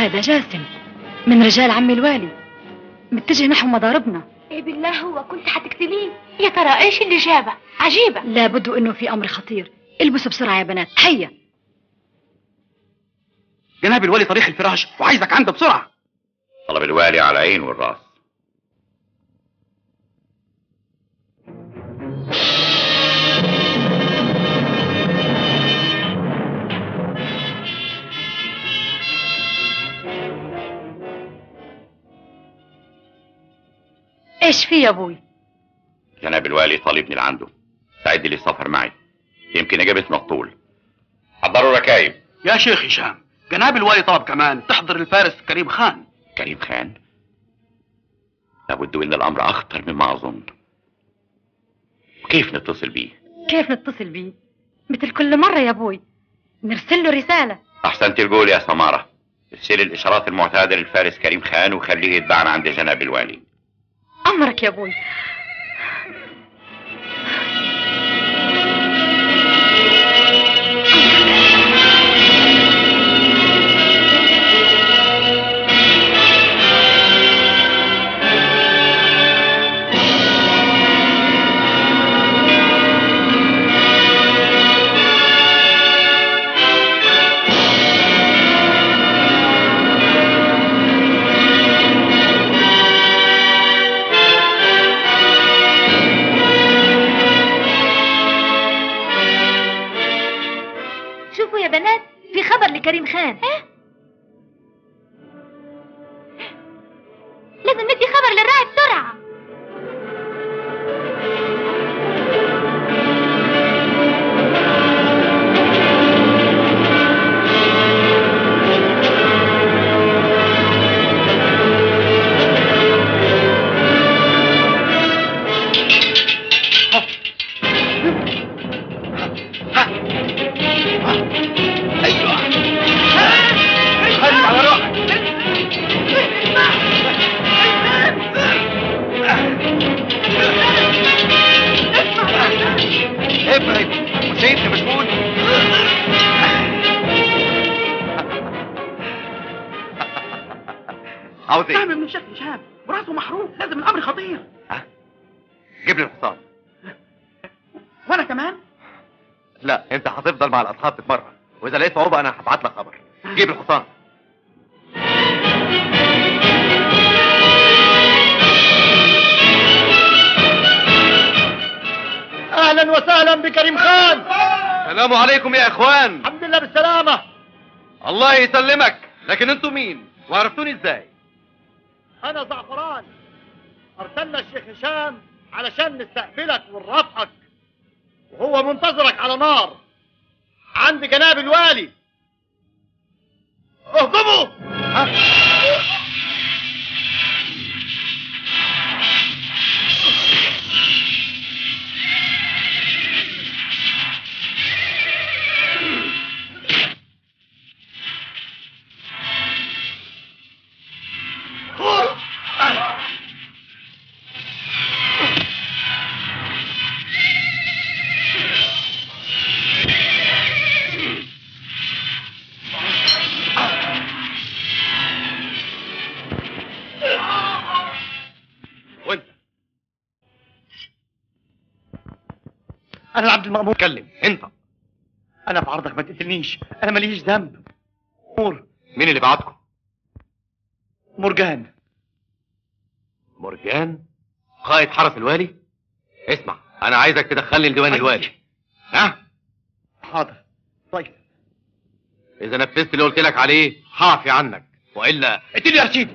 هذا جاسم من رجال عم الوالي متجه نحو مضاربنا ايه بالله هو كنت هتقتليه يا ترى ايش اللي جابه عجيبة لابد انه في امر خطير البسوا بسرعه يا بنات هيا جناب الوالي طريق الفراش وعايزك عنده بسرعه طلب الوالي على عين والراس ايش في يا ابوي جناب الوالي طالبني لعنده ساعد لي السفر معي يمكن اجابت مقتول حضروا ركايب يا شيخ هشام جناب الوالي طلب كمان تحضر الفارس كريم خان كريم خان لابد ان الامر اخطر مما اظن كيف نتصل بيه كيف نتصل بيه مثل كل مره يا ابوي نرسل له رساله احسنت القول يا سماره ارسل الاشارات المعتاده للفارس كريم خان وخليه يتبعنا عند جناب الوالي امرك يا ابوي شوفوا يا بنات في خبر لكريم خان لازم ندي خبر للراعي بسرعة ايوه خلي على روحك ابعد مش انت مشغول عاوز ايه؟ تعمل من شكل شاب وراسه محروق لازم الامر خطير جيب لي الحصان وانا كمان لا انت هتفضل مع الاصحاب تتمرن واذا لقيت صعوبه انا هبعت لك خبر جيب الحصان اهلا وسهلا بكريم خان السلام عليكم يا اخوان الحمد لله بالسلامة الله يسلمك لكن انتوا مين وعرفتوني ازاي انا زعفران ارسلنا الشيخ هشام علشان نستقبلك ونرافقك وهو منتظرك على نار عند جناب الوالي اهجموا وانت انا العبد المأمور اتكلم انت انا في عرضك ما تقتلنيش انا ماليش ذنب مور مين اللي بعتكم مرجان مرجان قائد حرس الوالي اسمع انا عايزك تدخلني لديوان الوالي ها حاضر طيب اذا نفذت اللي قلت لك عليه هعفي عنك والا اقتلي يا رشيدي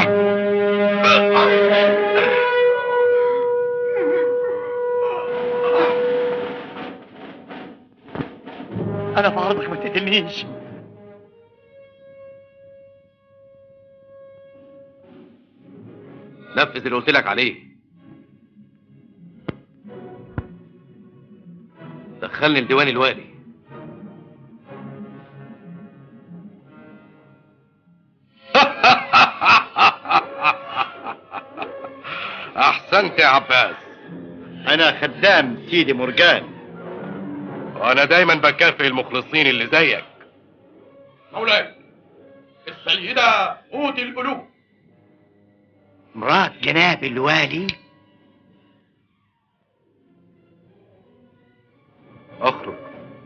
انا في عرضك ما تقتلنيش نفذ اللي قلت لك عليه دخلني لديوان الوالي احسنت يا عباس انا خدام سيدي مرجان وانا دايما بكافئ المخلصين اللي زيك مولاي السيدة قوت القلوب مرات جناب الوالي اخرج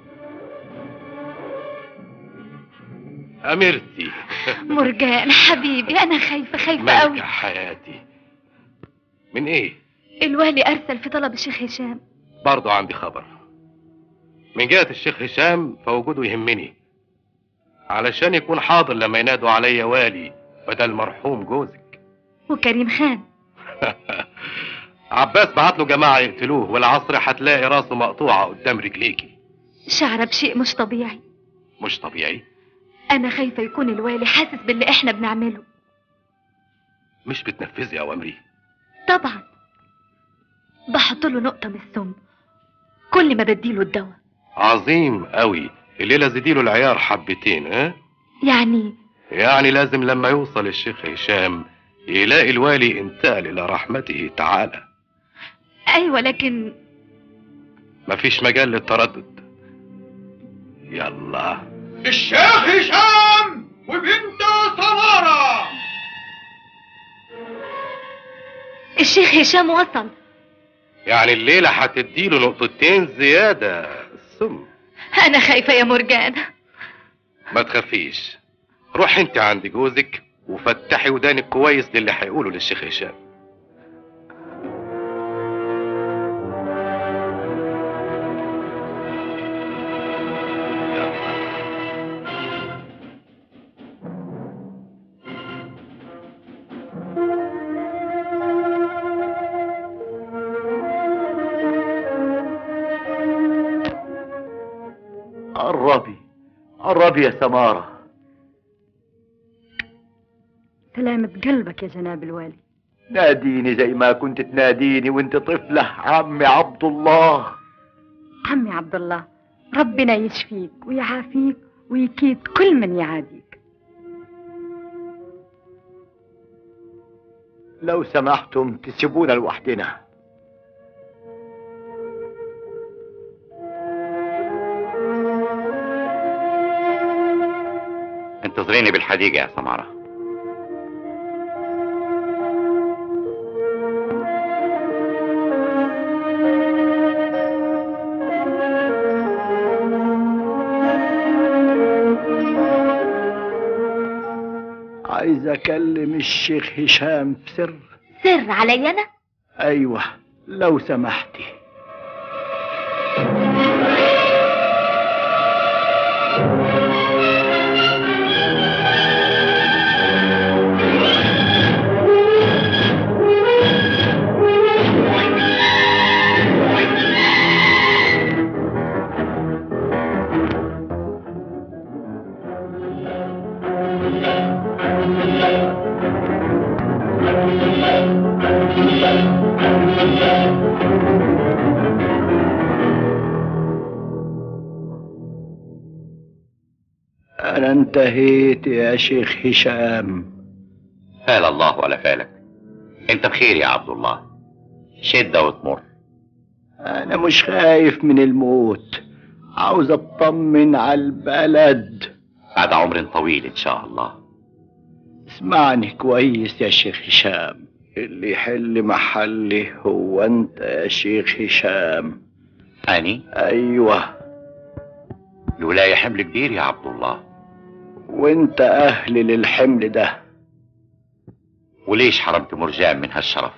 اميرتي مرجان حبيبي انا خايفه خايفه ملكة قوي حياتي من ايه الوالي ارسل في طلب الشيخ هشام برضو عندي خبر من جهة الشيخ هشام فوجوده يهمني علشان يكون حاضر لما ينادوا عليا والي بدل مرحوم جوزك وكريم خان عباس بعت له جماعة يقتلوه والعصر هتلاقي راسه مقطوعة قدام رجليكي شعره بشيء مش طبيعي مش طبيعي انا خايفه يكون الوالي حاسس باللي احنا بنعمله مش بتنفذي اوامري طبعا بحط له نقطه من السم كل ما بديله الدواء عظيم قوي الليلة زيديله العيار حبتين ها يعني يعني لازم لما يوصل الشيخ هشام يلاقي الوالي انتقل الى رحمته تعالى ايوه لكن مفيش مجال للتردد يلا الشيخ هشام وبنته سمارة الشيخ هشام وصل يعني الليلة هتديله نقطتين زيادة السم انا خايفه يا مرجان ما تخافيش روح انت عند جوزك وفتحي ودانك كويس للي هيقوله للشيخ هشام قربي قربي يا سمارة سلامة قلبك يا جناب الوالي ناديني زي ما كنت تناديني وانت طفلة عمي عبد الله عمي عبد الله ربنا يشفيك ويعافيك ويكيد كل من يعاديك لو سمحتم تسيبونا لوحدنا انتظريني بالحديقة يا سمارة عايز اكلم الشيخ هشام في سر سر علي انا ايوه لو سمحتي انا انتهيت يا شيخ هشام فال الله ولا فالك انت بخير يا عبد الله شدة وتمر انا مش خايف من الموت عاوز اطمن على البلد بعد عمر طويل ان شاء الله اسمعني كويس يا شيخ هشام اللي يحل محلي هو انت يا شيخ هشام اني ايوه الولاية حمل كبير يا عبد الله وانت اهل للحمل ده وليش حرمت مرجان من هالشرف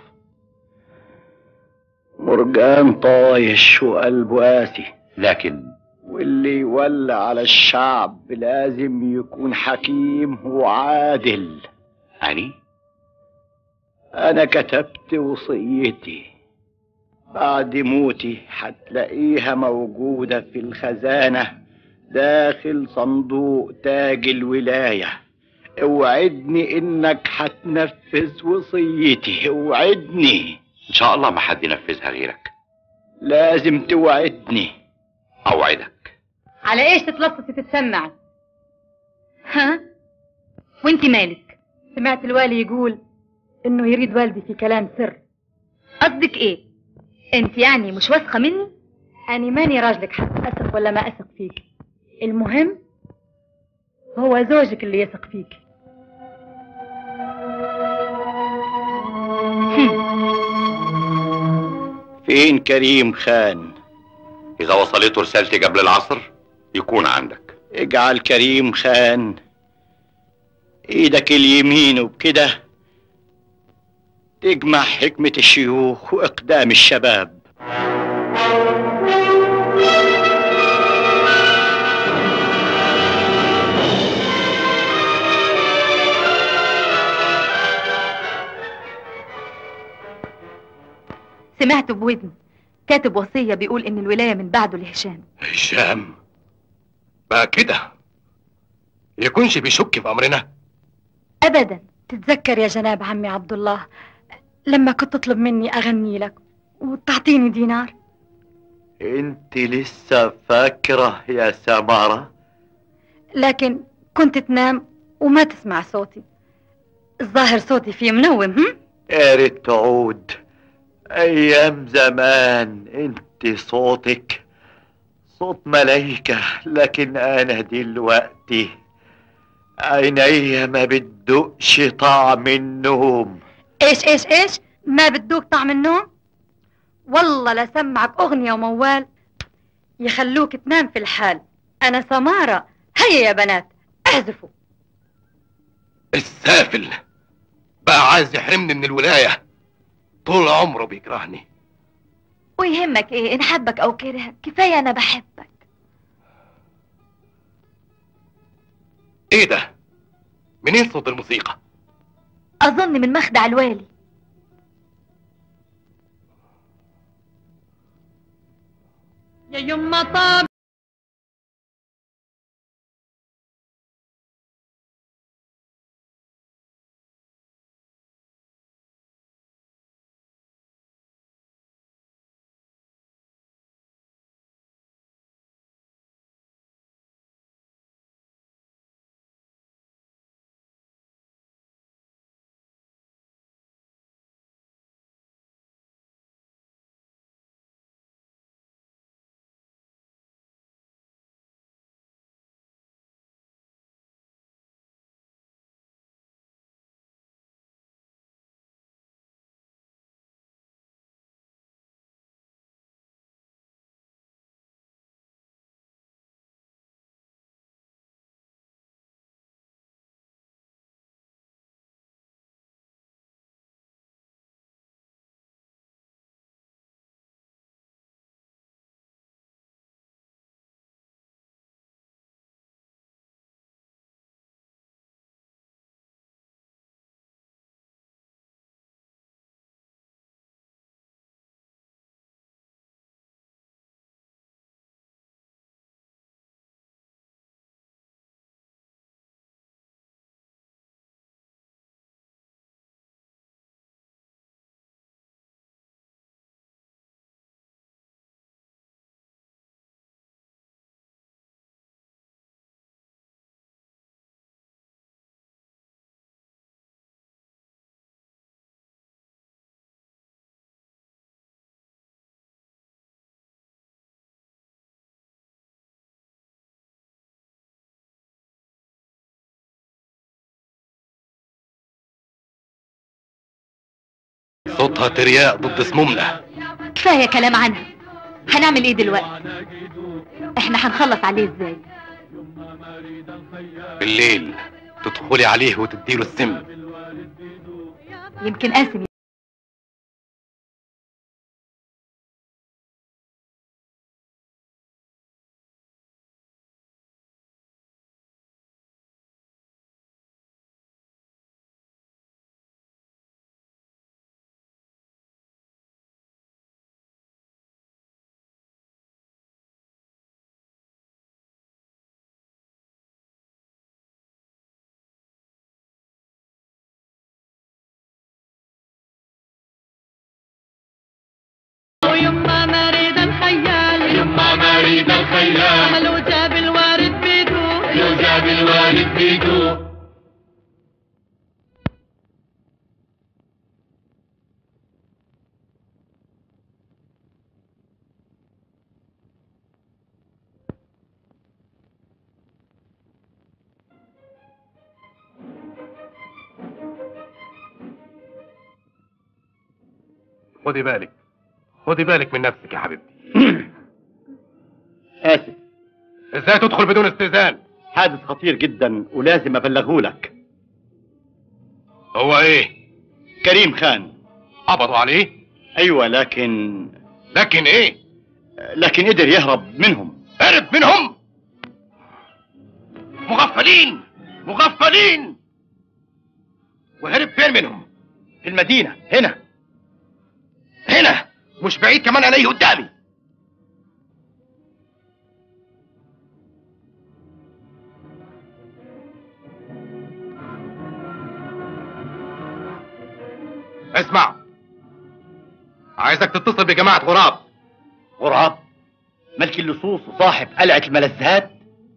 مرجان طايش وقلبه قاسي لكن واللي يولى على الشعب لازم يكون حكيم وعادل اني انا كتبت وصيتي بعد موتي هتلاقيها موجودة في الخزانة داخل صندوق تاج الولاية اوعدني انك هتنفذ وصيتي اوعدني ان شاء الله ما حد ينفذها غيرك لازم توعدني اوعدك على ايش تتلصصي تتسمعي ها وانت مالك سمعت الوالي يقول انه يريد والدي في كلام سر قصدك ايه انت يعني مش واثقه مني اني ماني راجلك حتى اثق ولا ما اثق فيك المهم هو زوجك اللي يثق فيك فين كريم خان اذا وصلته رسالتي قبل العصر يكون عندك اجعل كريم خان ايدك اليمين وبكده تجمع حكمة الشيوخ واقدام الشباب سمعت بودني كاتب وصية بيقول إن الولاية من بعده لهشام هشام بقى كده يكونش بيشك في امرنا أبدا تتذكر يا جناب عمي عبد الله لما كنت تطلب مني اغني لك وتعطيني دينار انت لسه فاكرة يا سمارة لكن كنت تنام وما تسمع صوتي الظاهر صوتي فيه منوم هم؟ يا ريت تعود ايام زمان انت صوتك صوت ملايكة لكن انا دلوقتي عينيا ما بتدقش طعم النوم ايش ايش ايش ما بتدوق طعم النوم والله لا سمعك اغنية وموال يخلوك تنام في الحال انا سمارة هيا يا بنات اعزفوا السافل بقى عايز يحرمني من الولاية طول عمره بيكرهني ويهمك إيه إن حبك أو كرهك كفاية أنا بحبك ايه ده منين صوت الموسيقى أظن من مخدع الوالي يا يما طاب صوتها ترياق ضد سمومنا كفاية كلام عنها هنعمل إيه دلوقتي إحنا هنخلص عليه إزاي بالليل تدخلي عليه وتديله السم يمكن قاسم ويما مريض الخيال يما مريض الخيال لو جاب الوارد بيدو لو جاب الوالد بيدو خدي بالك خدي بالك من نفسك يا حبيبتي آسف ازاي تدخل بدون استئذان حادث خطير جدا ولازم أبلغه لك هو ايه كريم خان قبضوا عليه أيوة لكن لكن ايه لكن قدر يهرب منهم هرب منهم مغفلين مغفلين وهرب فين منهم في المدينة هنا هنا مش بعيد كمان عليه قدامي اسمع عايزك تتصل بجماعة غراب غراب ملك اللصوص وصاحب قلعة الملذات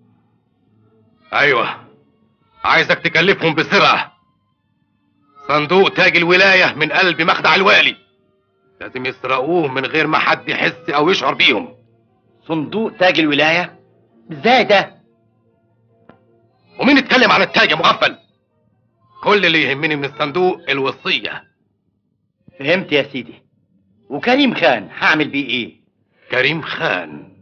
ايوه عايزك تكلفهم بسرعة صندوق تاج الولاية من قلب مخدع الوالي لازم يسرقوه من غير ما حد يحس او يشعر بيهم صندوق تاج الولاية ازاي ده ومين اتكلم عن التاج يا مغفل كل اللي يهمني من الصندوق الوصية فهمت يا سيدي وكريم خان هعمل بيه ايه كريم خان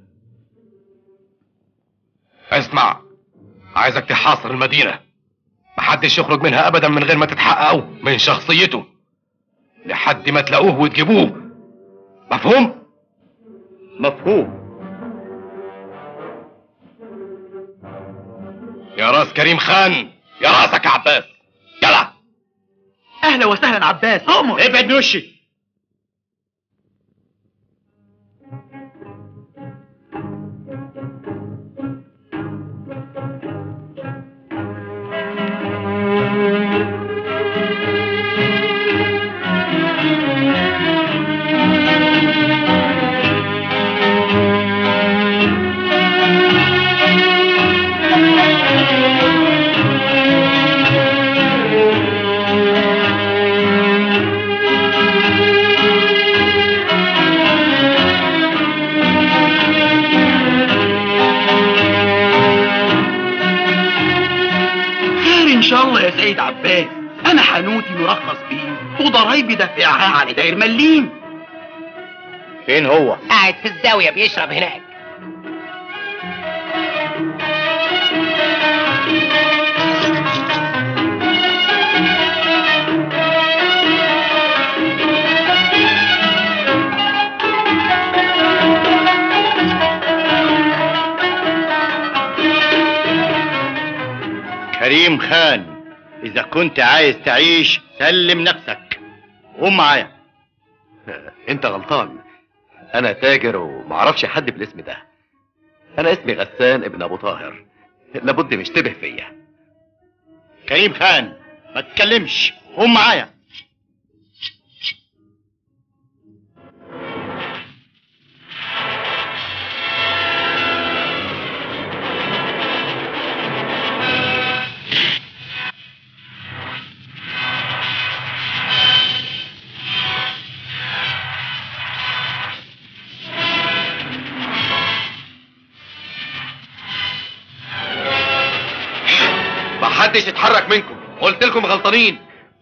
اسمع عايزك تحاصر المدينة محدش يخرج منها ابدا من غير ما تتحققوا من شخصيته لحد ما تلاقوه وتجيبوه مفهوم؟ مفهوم يا راس كريم خان يا راسك يا عباس يلا اهلا وسهلا عباس امر ابعد من وشي خير ان شاء الله يا سيد عباس انا حانوتي مرخص بيه وضرايبي دافعها على داير مليم فين هو قاعد في الزاوية بيشرب هناك كريم خان اذا كنت عايز تعيش سلم نفسك قوم معايا انت غلطان انا تاجر ومعرفش حد بالاسم ده انا اسمي غسان ابن ابو طاهر لابد مشتبه فيا كريم خان ما تتكلمش قوم معايا محدش يتحرك منكم قلت لكم غلطانين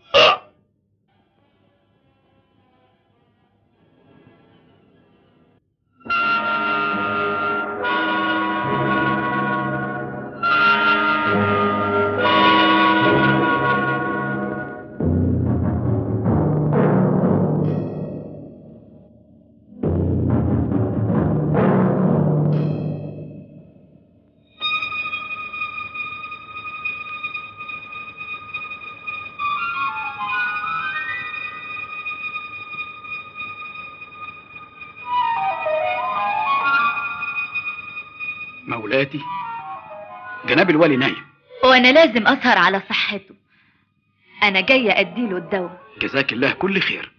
مولاتي جناب الوالي نايم وانا لازم اسهر على صحته انا جاية اديله الدواء جزاك الله كل خير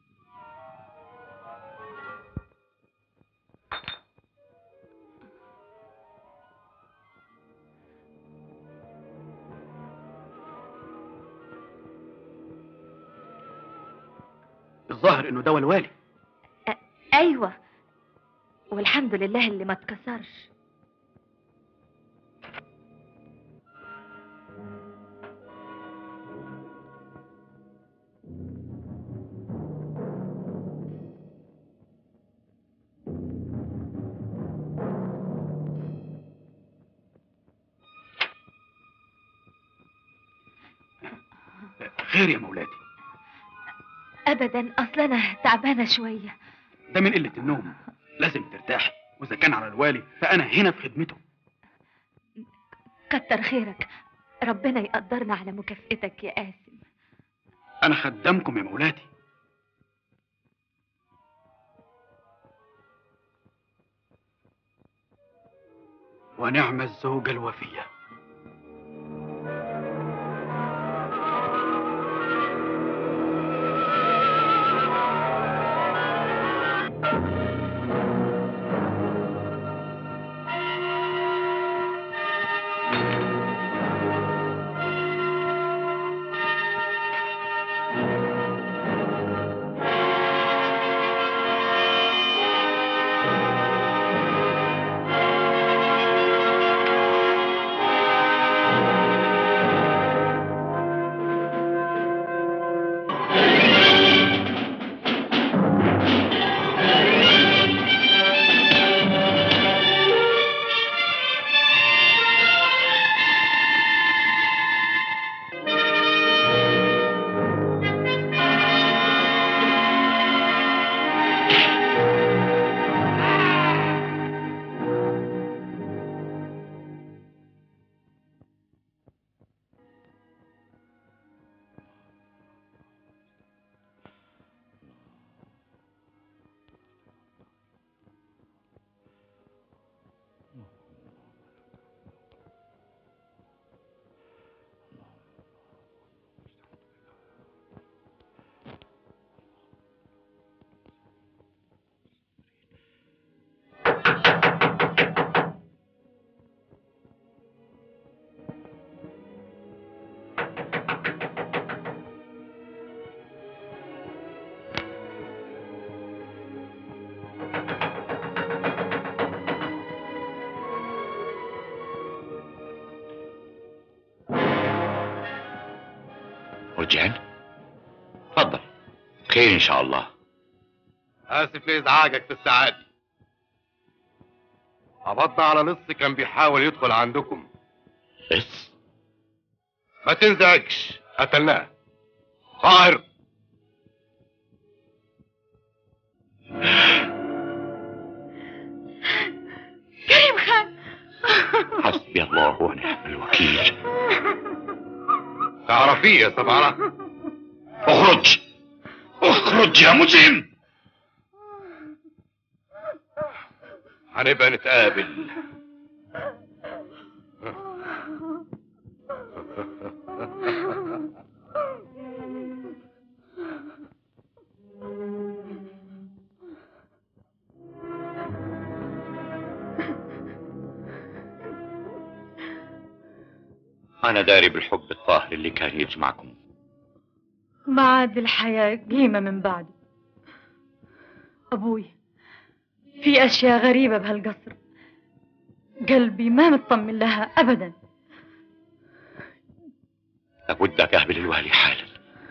الظاهر انه دواء الوالي ايوه والحمد لله اللي ما اتكسرش خير يا مولاتي ابدا اصل انا تعبانه شويه ده من قله النوم لازم ترتاحي واذا كان على الوالي فانا هنا في خدمته كتر خيرك ربنا يقدرنا على مكافئتك يا قاسم انا خدامكم يا مولاتي ونعم الزوجة الوفية مرجان اتفضل خير ان شاء الله اسف لازعاجك في الساعات دي قبضنا على لص كان بيحاول يدخل عندكم بس ما تنزعجش قتلناه طاهر كريم خان حسبي الله ونعم الوكيل تعرفيه يا سمارة اخرج اخرج يا مجرم هنبقى نتقابل انا داري بالحب الطاهر اللي كان يجمعكم ما عاد الحياة قيمة من بعده أبوي في أشياء غريبة بهالقصر قلبي ما مطمن لها أبدا لابد اقابل الوالي حالا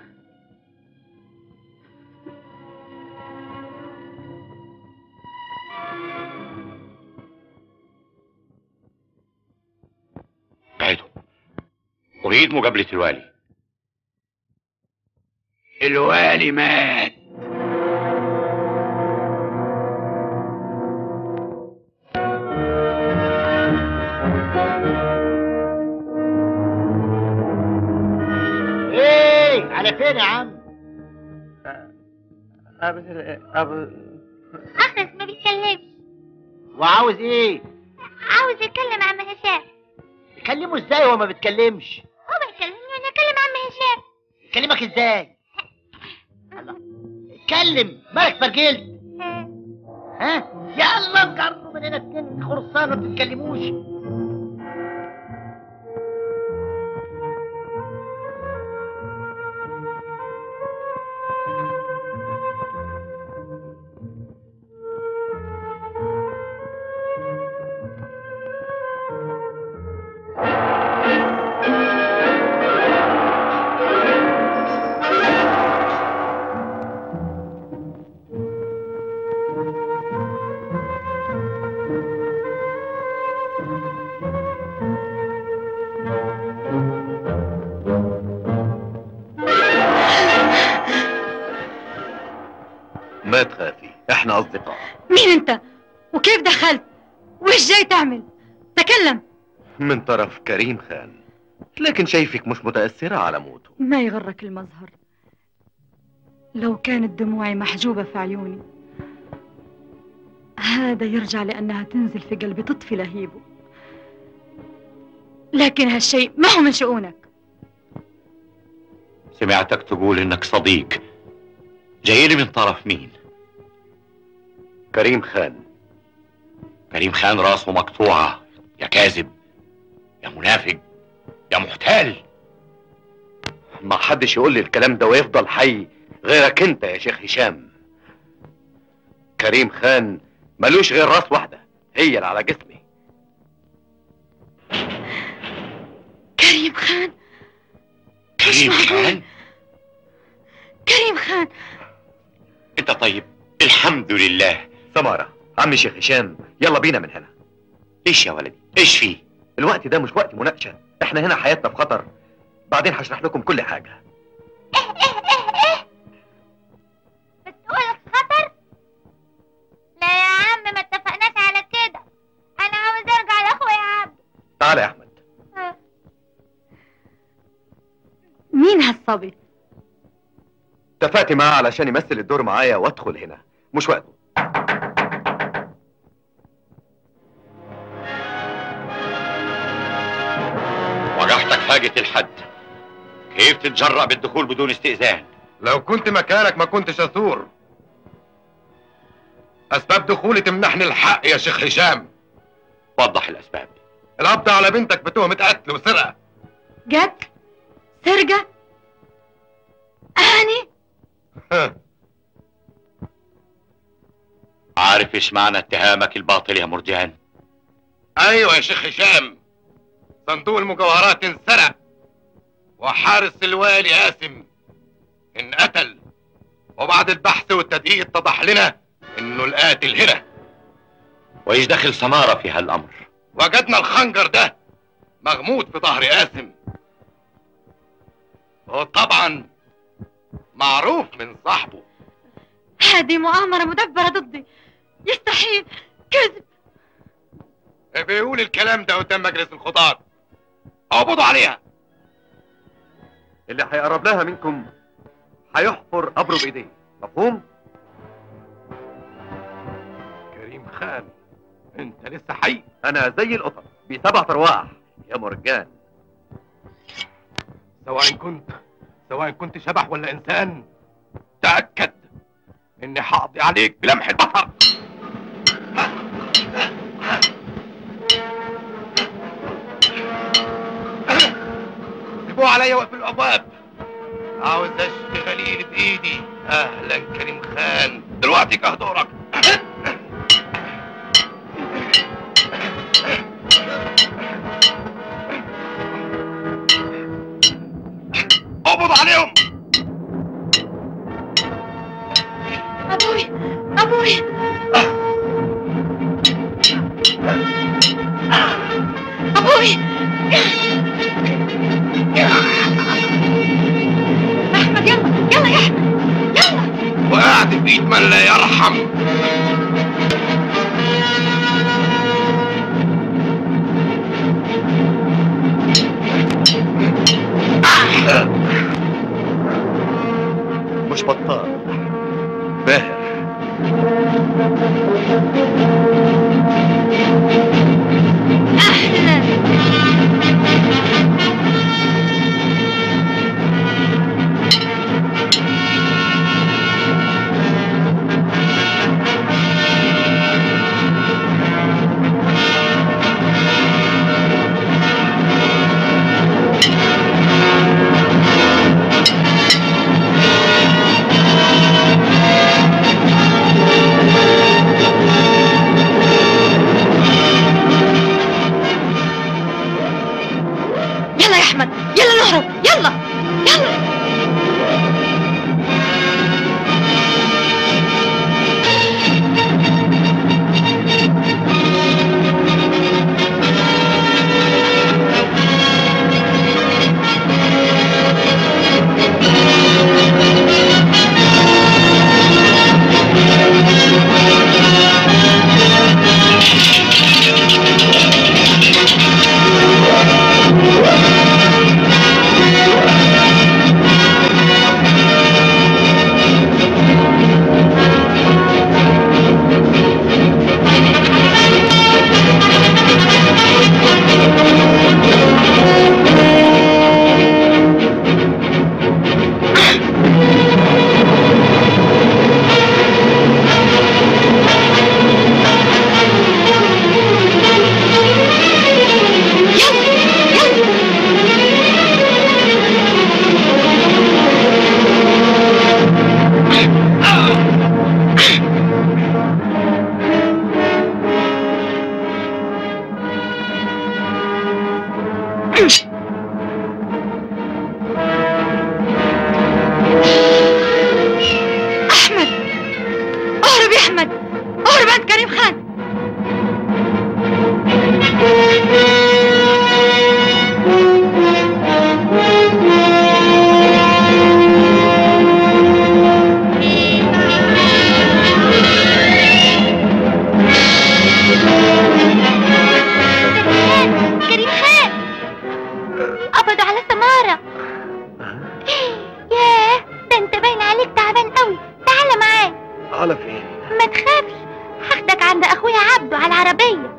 بعيدوا اريد مقابله الوالي الوالي مات ايه على فين يا عم أخرس ما بيتكلمش وعاوز ايه عاوز يتكلم عم هشام يكلمه ازاي وهو ما بيتكلمش هو بيكلمني وانا اكلم عم هشام يكلمك ازاي الله اتكلم مالك برجلت ها يلا قربوا من هنا اتنين خرصان ما بتتكلموش احنا اصدقاء مين انت وكيف دخلت وايش جاي تعمل تكلم من طرف كريم خان لكن شايفك مش متأثرة على موته ما يغرك المظهر لو كانت دموعي محجوبة في عيوني هذا يرجع لأنها تنزل في قلبي تطفي لهيبه لكن هالشيء ما هو من شؤونك سمعتك تقول انك صديق جاي لي من طرف مين كريم خان كريم خان راسه مقطوعة يا كاذب يا منافق يا محتال ما حدش يقول لي الكلام ده ويفضل حي غيرك انت يا شيخ هشام كريم خان ملوش غير راس واحدة هي اللي على جسمي كريم خان كريم خان كريم خان انت طيب الحمد لله سمارة عمي شيخ هشام يلا بينا من هنا ايش يا ولدي ايش فيه الوقت ده مش وقت مناقشة احنا هنا حياتنا في خطر بعدين هشرح لكم كل حاجة بتقول خطر لا يا عم ما اتفقناش على كده انا عاوز ارجع لاخويا عبد تعالى يا احمد مين هالصبي اتفقت معاه علشان يمثل الدور معايا وادخل هنا مش وقته وجحتك فاجة الحد كيف تتجرأ بالدخول بدون استئذان لو كنت مكانك ما كنتش اثور اسباب دخولي تمنحني الحق يا شيخ هشام وضح الاسباب القبض على بنتك بتهمة قتل وسرقة قتل سرقة أني عارف ايش معنى اتهامك الباطل يا مرجان ايوه يا شيخ هشام صندوق المجوهرات انسرق وحارس الوالي قاسم انقتل وبعد البحث والتدقيق اتضح لنا انه القاتل هنا وايش دخل سمارة في هالامر وجدنا الخنجر ده مغموض في ظهر قاسم وطبعا معروف من صاحبه هذه مؤامرة مدبرة ضدي يستحيل كذب بيقول الكلام ده قدام مجلس الخطاب اقبضوا عليها اللي هيقرب لها منكم هيحفر قبره بايديه مفهوم كريم خان انت لسه حي انا زي القطط بسبع ارواح يا مرجان سواء كنت سواء كنت شبح ولا انسان تاكد اني هقضي عليك بلمح البصر سيبوه عليا واقفل الابواب عاوز اشفي غليل بايدي اهلا كريم خان دلوقتي جه دورك اقبض عليهم أبوي أبوي أبوي أحمد يلا يلا يا أحمد يلا وقعت في ايد من لا يرحم مش بطال باهر احمد اهرب يا احمد اهرب عند كريم خان كريم خان قبضوا على سمارة ياه ده انت باين عليك تعبان قوي تعالى معايا على فين ما تخافش هاخدك عند اخويا عبده على العربية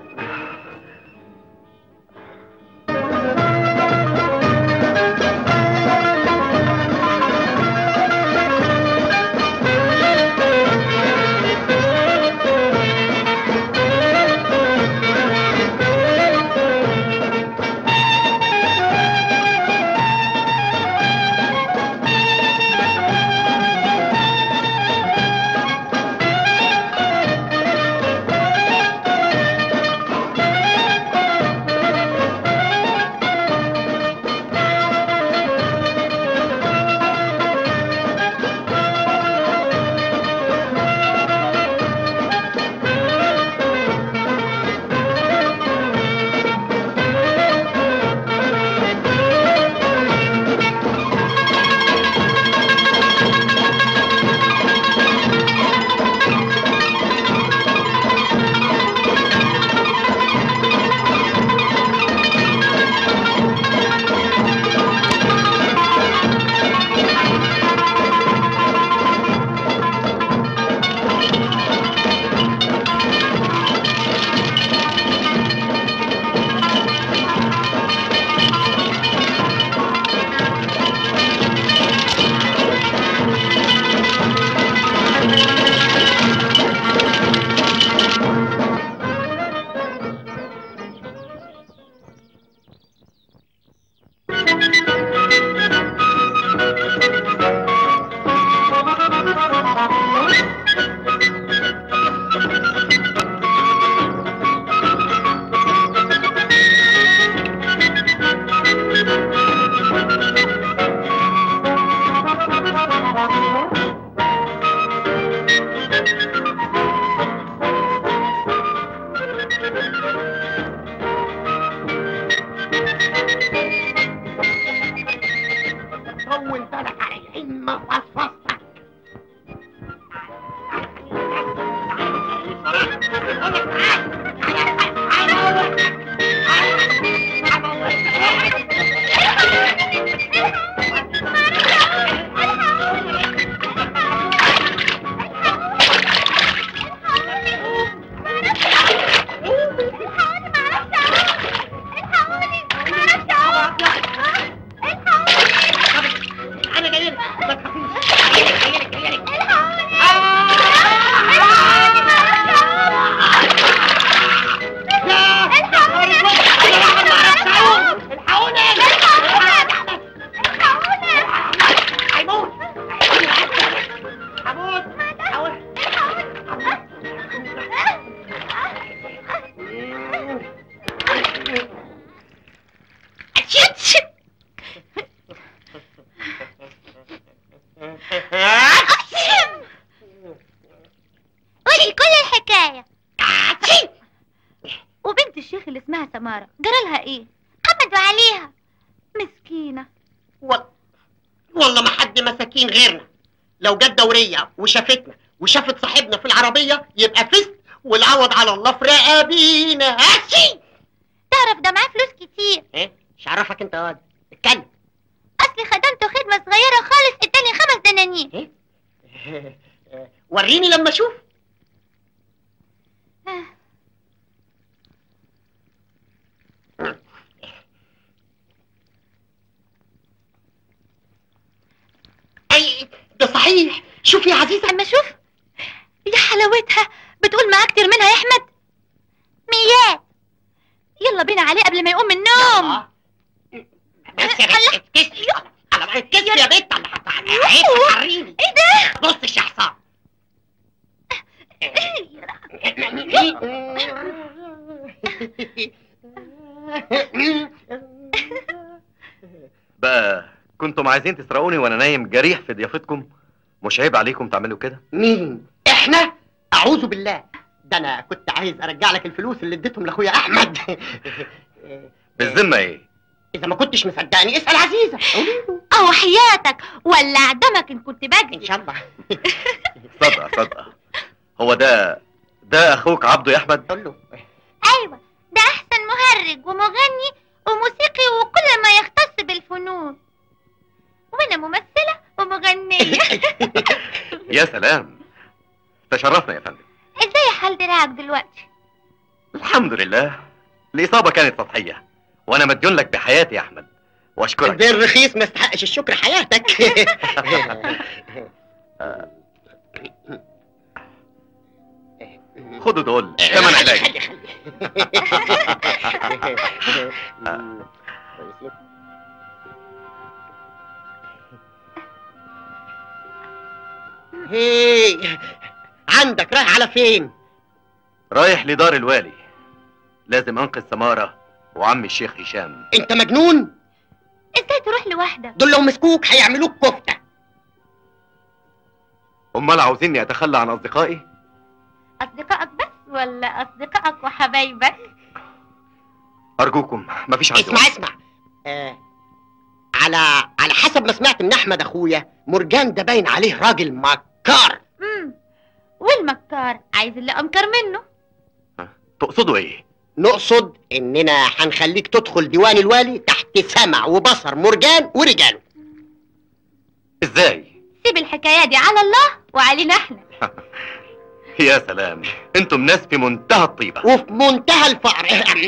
طول بالك على العين ما فصفصتك انا جاي لك ما تخافيش جاي لك جاي لك جاي لك قولي كل الحكاية وبنت الشيخ اللي اسمها سمارة جرالها ايه؟ قبضوا عليها مسكينة وال- والله ما حد مساكين غيرنا لو جت دورية وشافتنا وشافت صاحبنا في العربية يبقى فست والعوض على الله في رقابينا هاتي تعرف ده معاه فلوس كتير ايه مش عرفك انت يا واد اتكلم اصلي خدمته خدمة صغيرة خالص اداني خمس دنانير وريني لما اشوف اي ده صحيح شوف يا عزيزة اما شوف يا حلاوتها بتقول معاه كتير منها يا احمد ميات يلا بينا عليه قبل ما يقوم من النوم بس يا بنت اتكسي على ما اتكسي يا بنت على عيب حريني ايه ده بص يا حصان كنتم عايزين تسرقوني وانا نايم جريح في ضيافتكم مش عيب عليكم تعملوا كده مين احنا اعوذ بالله ده انا كنت عايز ارجع لك الفلوس اللي اديتهم لاخويا احمد بالذمه ايه اذا ما كنتش مصدقني اسال عزيزه قولي له او حياتك ولع دمك ان كنت بجري ان شاء الله صدقه صدقه هو ده ده اخوك عبده يا احمد قول له ايوه ده احسن مهرج ومغني وموسيقي وكل ما يختص بالفنون وانا ممثله ومغنيه يا سلام تشرفنا يا فندم ازاي حال دراعك دلوقتي الحمد لله الاصابه كانت سطحيه وانا مديون لك بحياتي يا احمد واشكرك البير رخيص ما يستحقش الشكر حياتك خدوا دول ثمن علاج خلي خلي هي عندك رايح على فين؟ رايح لدار الوالي لازم انقذ سماره وعم الشيخ هشام انت مجنون؟ ازاي تروح لوحدك دول لو مسكوك هيعملوك كفته امال عاوزيني اتخلى عن اصدقائي اصدقائك بس ولا اصدقائك وحبايبك ارجوكم مفيش عندي اسمع وقت. اسمع آه على على حسب ما سمعت من احمد اخويا مرجان ده باين عليه راجل مكار امم والمكار عايز اللي امكر منه تقصدوا ايه نقصد اننا هنخليك تدخل ديوان الوالي تحت سمع وبصر مرجان ورجاله ازاي سيب الحكايه دي على الله وعلينا احنا يا سلام انتم ناس في منتهى الطيبه وفي منتهى الفقر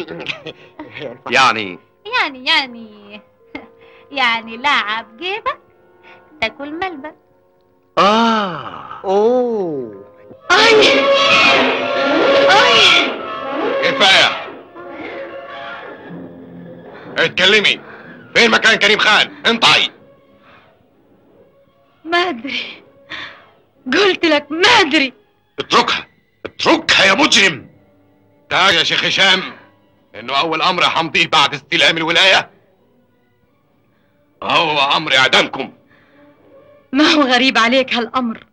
يعني يعني يعني يعني لعب جيبك تاكل ملبك اه اوه كفايه اتكلمي فين مكان كريم خان انطعي ما ادري قلت لك ما ادري اتركها اتركها يا مجرم تعال يا شيخ هشام انه اول امر همضيه بعد استلام الولايه هو امر اعدامكم ما هو غريب عليك هالامر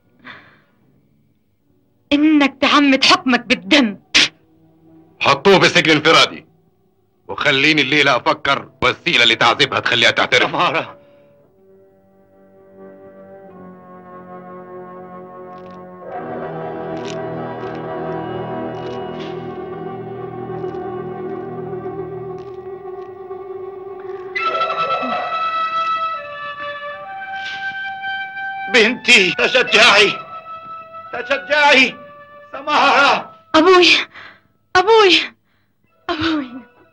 انك تعمد حكمك بالدم حطوه بسجن انفرادي وخليني الليله افكر وسيله لتعذيبها تخليها تعترف سماره بنتي تشجعي تشجعي سمارة ابوي ابوي ابوي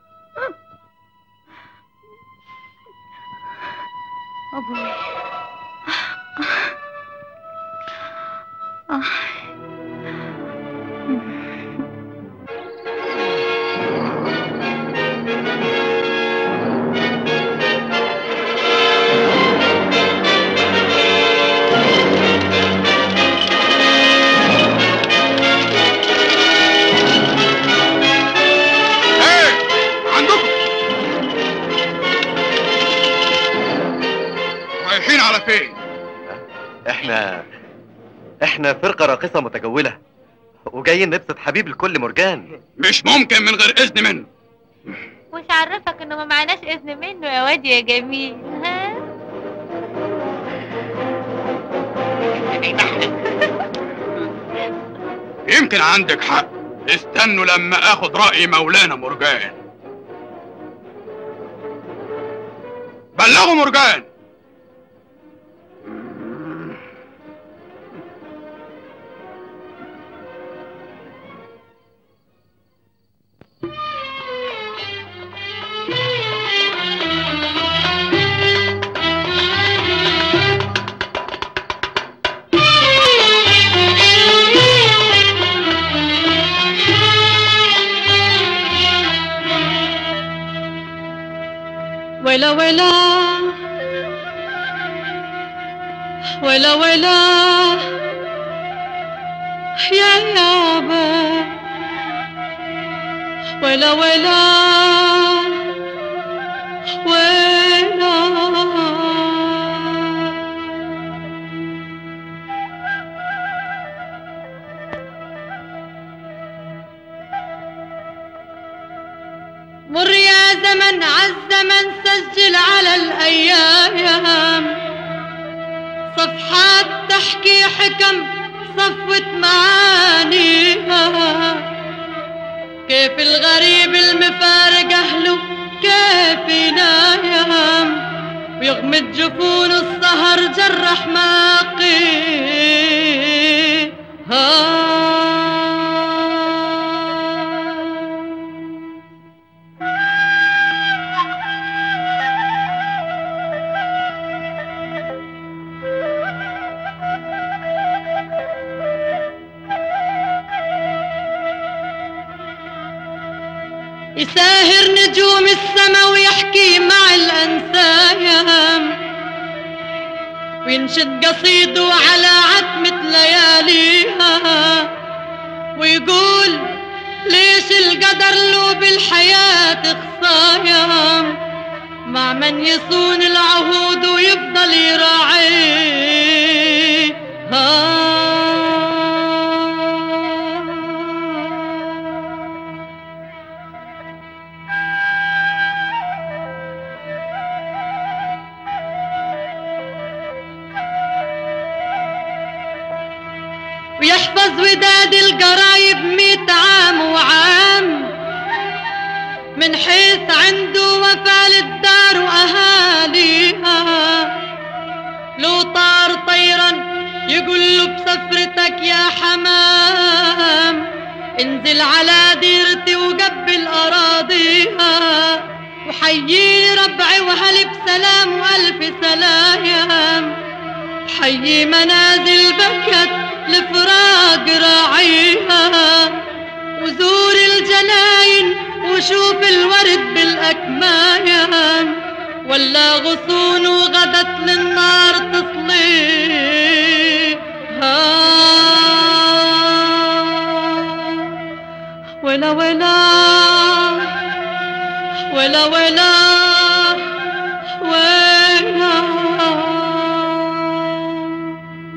ابوي آه. ايه عندكم رايحين على فين احنا احنا فرقه راقصه متجوله وجايين نبسط حبيب الكل مرجان مش ممكن من غير اذن منه وش عرفك انه ما معناش اذن منه يا واد يا جميل ها يمكن عندك حق استنوا لما اخد رأي مولانا مرجان بلغوا مرجان ولا ولا ولا ولا يا يابا ولا ولا ولا تحكي حكم صفوة معانيها كيف الغريب المفارق أهله كيف ينام ويغمد جفون السهر جرح ماقيها يساهر نجوم السما ويحكي مع الأنسام وينشد قصيده على عتمة لياليها ويقول ليش القدر له بالحياة خصايا مع من يصون العهود ويفضل يراعيها ويحفظ وداد القرايب ميت عام وعام من حيث عنده وفاء للدار وأهاليها لو طار طيرا يقول له بسفرتك يا حمام انزل على ديرتي وقبل أراضيها وحييني ربعي وهلي بسلام وألف سلام حيي منازل بكت لفراق راعيها وزور الجناين وشوف الورد بالأكمام ولا غصون وغدت للنار تصليها ولا ولا ولا ولا ولا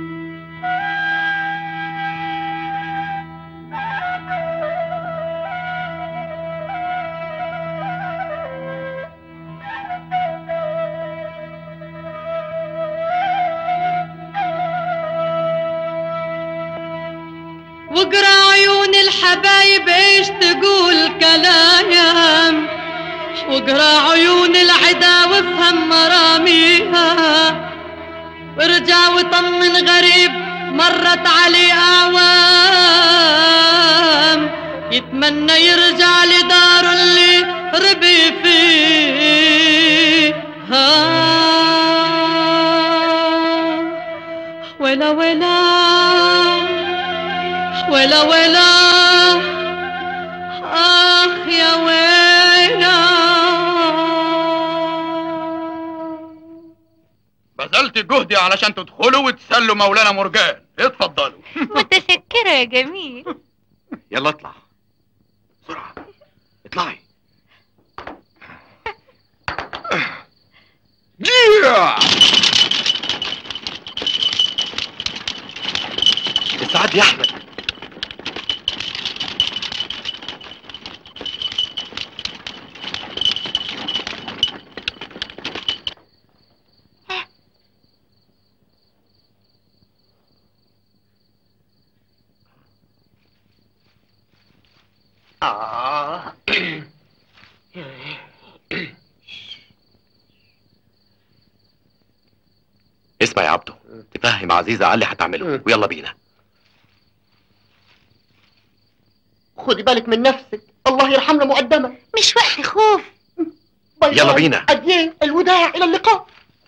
واقرا عيون الحبايب ايش تقول كلام واقرا عيون العدا وافهم مراميها وارجع وطمن غريب مرت عليه اعوام يتمنى يرجع لداره اللي ربي فيها ولا ولا ولا ولا آخ يا ويلا بذلت جهدي علشان تدخلوا وتسلوا مولانا مرجان اتفضلوا متشكرة يا جميل يلا اطلع بسرعة اطلعي استعد يا احمد آه اسمع يا عبده تفهم عزيزة على اللي هتعمله ويلا بينا خدي بالك من نفسك الله يرحمنا مقدمة مش وقت خوف باي يلا باي. بينا. أديه الوداع إلى اللقاء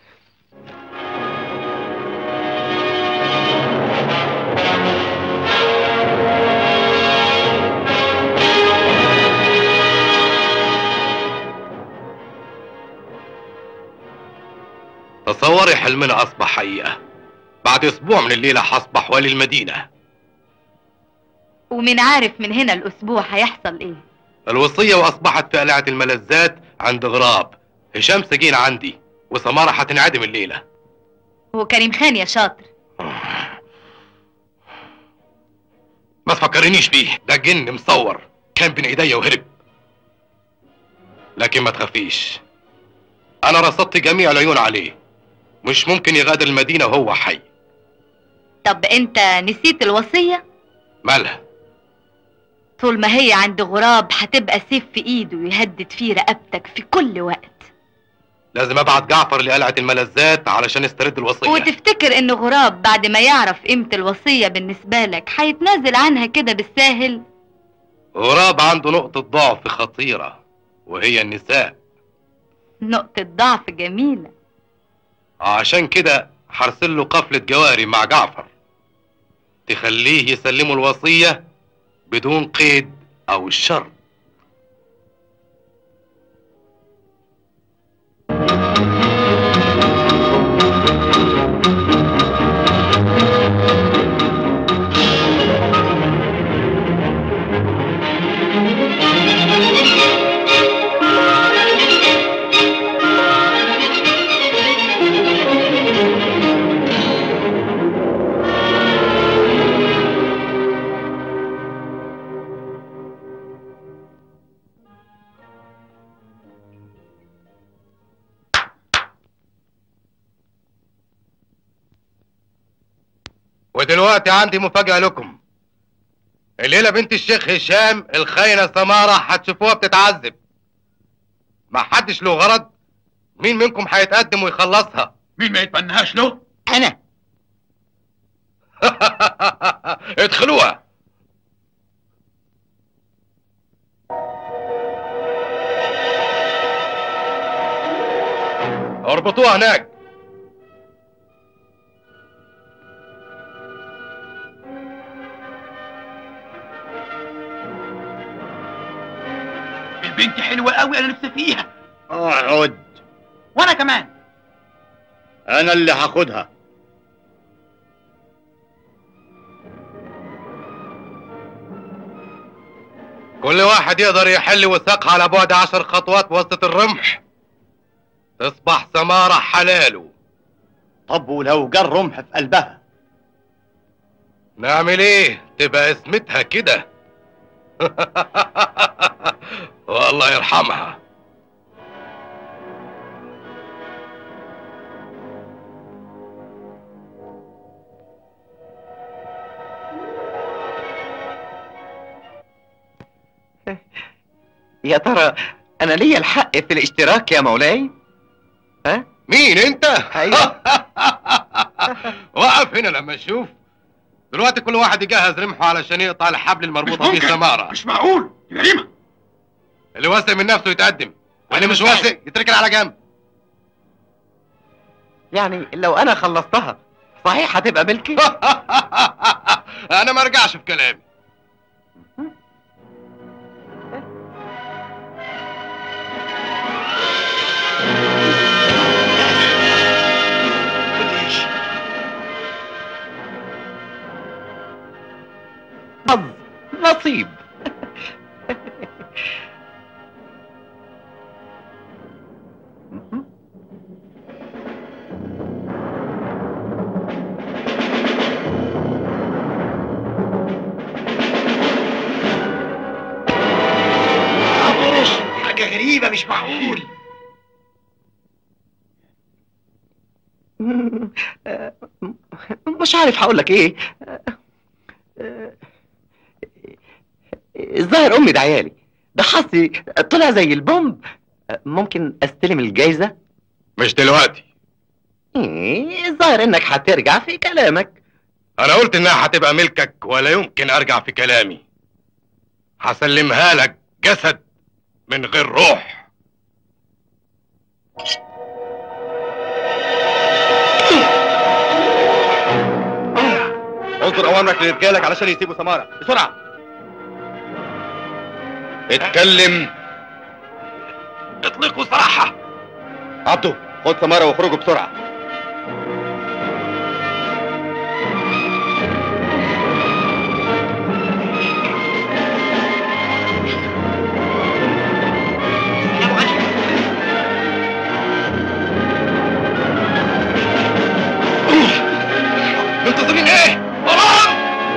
تصوري حلمنا أصبح حقيقة بعد أسبوع من الليلة هصبح والي المدينة ومن عارف من هنا الأسبوع هيحصل إيه الوصية وأصبحت في قلعة الملذات عند غراب هشام سجين عندي وسمارة هتنعدم الليلة هو كريم خان يا شاطر ما تفكرنيش بيه ده جن مصور كان بين ايديا وهرب لكن ما تخافيش انا رصدت جميع العيون عليه مش ممكن يغادر المدينة وهو حي طب انت نسيت الوصية مالها طول ما هي عند غراب هتبقى سيف في ايده يهدد فيه رقبتك في كل وقت لازم ابعت جعفر لقلعة الملذات علشان يسترد الوصية وتفتكر ان غراب بعد ما يعرف قيمة الوصية بالنسبة لك هيتنازل عنها كده بالساهل غراب عنده نقطة ضعف خطيرة وهي النساء نقطة ضعف جميلة عشان كده هرسل له قفلة جواري مع جعفر تخليه يسلمه الوصية بدون قيد أو شرط ودلوقتي عندي مفاجأة لكم الليلة بنت الشيخ هشام الخاينة سمارة هتشوفوها بتتعذب ما حدش له غرض مين منكم هيتقدم ويخلصها مين ما يتمناهاش له انا ادخلوها اربطوها هناك البنت حلوة قوي انا نفسي فيها اقعد وانا كمان انا اللي هاخدها كل واحد يقدر يحل وثاقها على بعد عشر خطوات بواسطة الرمح تصبح سمارة حلاله طب ولو جر رمح في قلبها نعمل ايه تبقى اسمتها كده والله يرحمها يا ترى انا ليا الحق في الاشتراك يا مولاي ها مين انت ايوه وقف هنا لما اشوف دلوقتي كل واحد يجهز رمحه علشان يقطع الحبل المربوطه فيه سماره مش معقول دي جريمة اللي واثق من نفسه يتقدم واللي مش واثق يتركن على جنب يعني لو انا خلصتها صحيح هتبقى ملكي انا ما ارجعش في كلامي حظ نصيب حاجة غريبة مش معقول مش عارف هقول لك ايه الظاهر امي ده عيالي ده حظي طلع زي البومب ممكن استلم الجايزه مش دلوقتي إيه، الظاهر انك هترجع في كلامك انا قلت انها هتبقى ملكك ولا يمكن ارجع في كلامي هسلمها لك جسد من غير روح انظر اوامرك لرجالك علشان يسيبوا سماره بسرعه اتكلم اطلقوا صراحة عبده خد سماره واخرجوا بسرعه منتظرين ايه؟ وراهم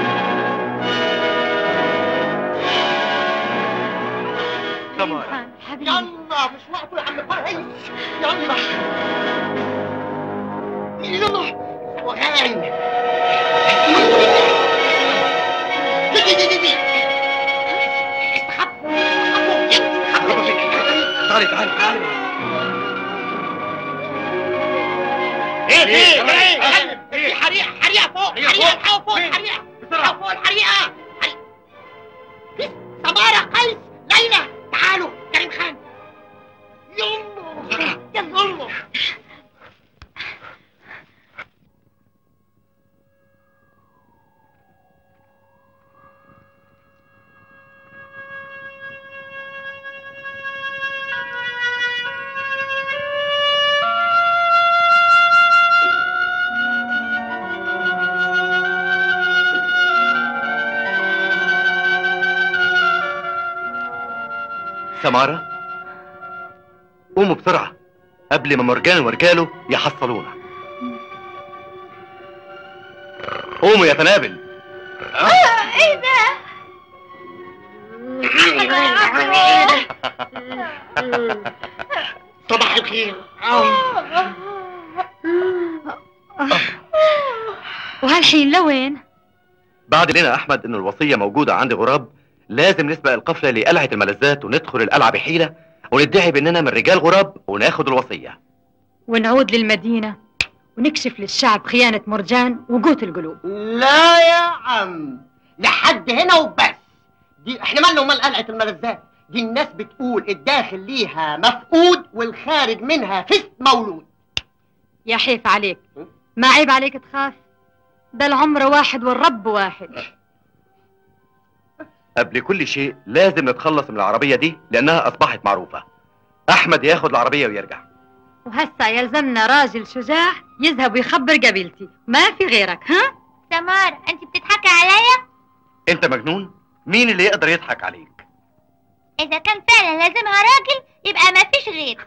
يلا مش وقته يا عم فرهيس يلا يلا وغان ايه ايه ايه في حريقه حريقه فوق حريقه الحقوا فوق الحريقه الحقوا فوق الحريقه حريقة. في سمارة قيس ليلى تعالوا كريم خان يلا يلا سمارة قوموا بسرعة قبل ما مرجان ورجاله يحصلونا قوموا يا تنابل ايه ده صباح الخير وهالحين لوين؟ بعد لنا احمد ان الوصية موجودة عند غراب لازم نسبق القفلة لقلعة الملذات وندخل القلعة بحيلة وندعي باننا من رجال غراب وناخد الوصية ونعود للمدينة ونكشف للشعب خيانة مرجان وقوت القلوب لا يا عم لحد هنا وبس دي احنا مالنا ومال قلعة الملذات دي الناس بتقول الداخل ليها مفقود والخارج منها فست مولود يا حيف عليك ما عيب عليك تخاف ده العمر واحد والرب واحد قبل كل شيء لازم نتخلص من العربية دي لانها اصبحت معروفة احمد ياخد العربية ويرجع وهسا يلزمنا راجل شجاع يذهب ويخبر قبيلتي ما في غيرك ها؟ سمار انت بتضحكي عليا انت مجنون مين اللي يقدر يضحك عليك اذا كان فعلا لازمها راجل يبقى ما فيش غير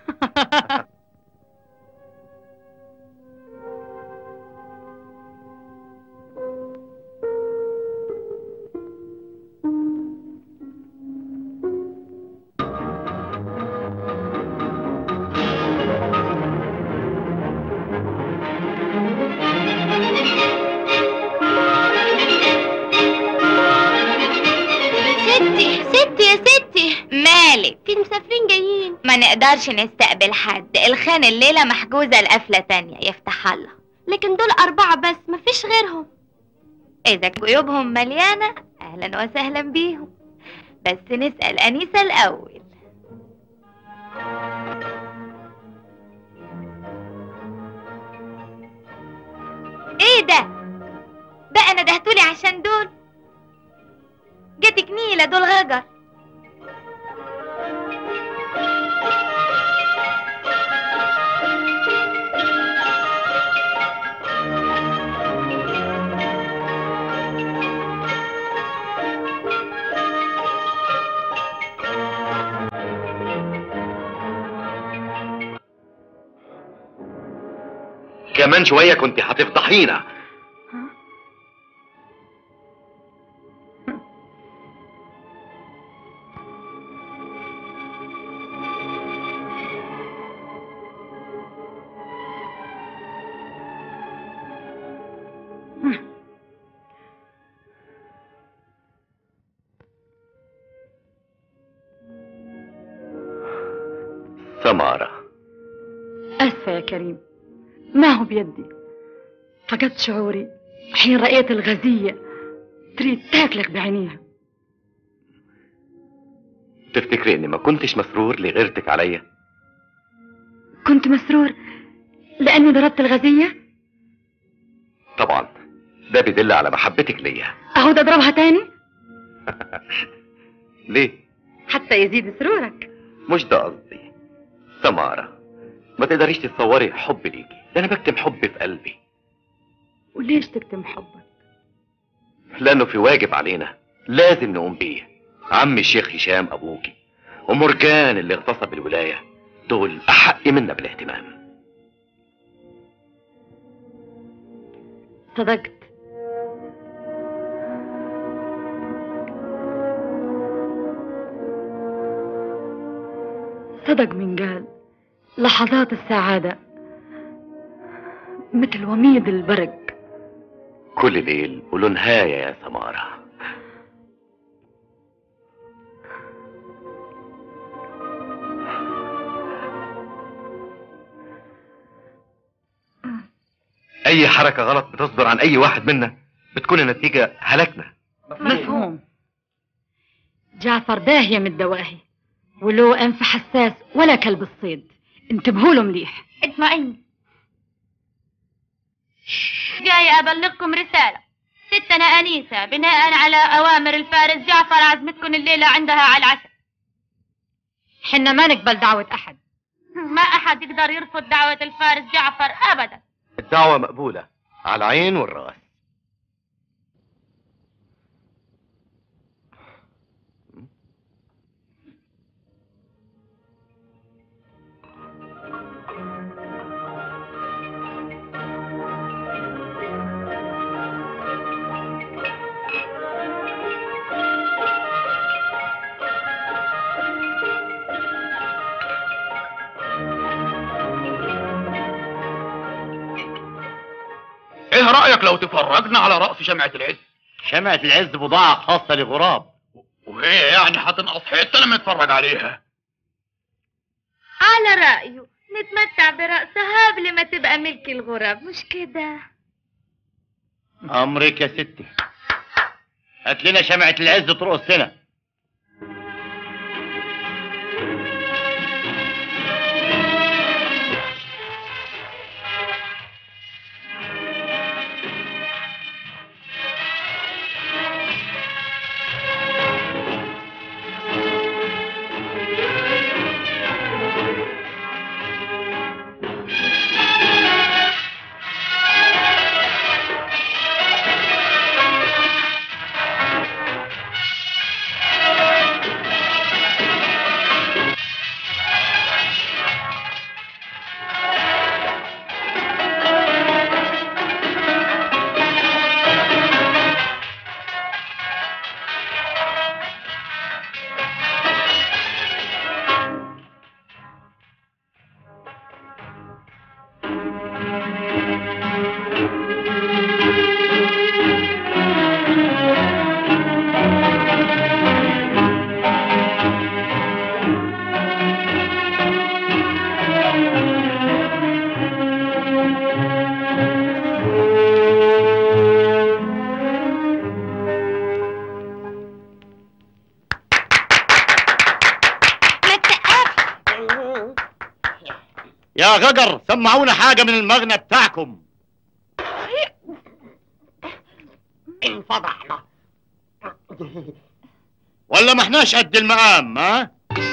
ستي ستي يا ستي مالك في مسافرين جايين ما نقدرش نستقبل حد الخان الليلة محجوزة لقفلة تانية يفتح الله لكن دول أربعة بس مفيش غيرهم إذا جيوبهم مليانة أهلا وسهلا بيهم بس نسأل أنيسة الأول إيه ده؟ بقى ندهتولي عشان دول جاتك نيلة دول غجر كمان شوية كنت هتفضحينا سمارة أسفة يا كريم ما هو بيدي فقدت شعوري حين رأيت الغزية تريد تاكلك بعينيها تفتكري اني ما كنتش مسرور لغيرتك عليا كنت مسرور لأني ضربت الغزية طبعا ده بيدل على محبتك ليا أعود أضربها تاني ليه حتى يزيد سرورك مش ده قصدي سمارة ما تقدريش تتصوري حبي ليكي ده انا بكتم حبي في قلبي وليش تكتم حبك لانه في واجب علينا لازم نقوم بيه عم الشيخ هشام ابوكي ومرجان اللي اغتصب الولاية دول احق منا بالاهتمام صدقت صدق من قال لحظات السعادة مثل وميض البرق كل ليل وله نهاية يا سمارة اي حركة غلط بتصدر عن اي واحد منا بتكون النتيجة هلاكنا مفهوم جعفر داهية من الدواهي وله أنف حساس ولا كلب الصيد انتبهوا له مليح اطمئن جاي أبلغكم رسالة ستنا أنيسة بناء على أوامر الفارس جعفر عزمتكم الليلة عندها على العشاء حنا ما نقبل دعوة أحد ما أحد يقدر يرفض دعوة الفارس جعفر أبدا الدعوة مقبولة على العين والراس ايه رأيك لو تفرجنا على رأس شمعة العز شمعة العز بضاعة خاصة لغراب وهي يعني هتنقص حتة لما نتفرج عليها على رأيه نتمتع برأسها قبل ما تبقى ملك الغراب مش كده أمرك يا ستي هات لنا شمعة العز ترقص هنا يا غجر سمعونا حاجة من المغنى بتاعكم انفضحنا ولا ما احناش قد المقام ها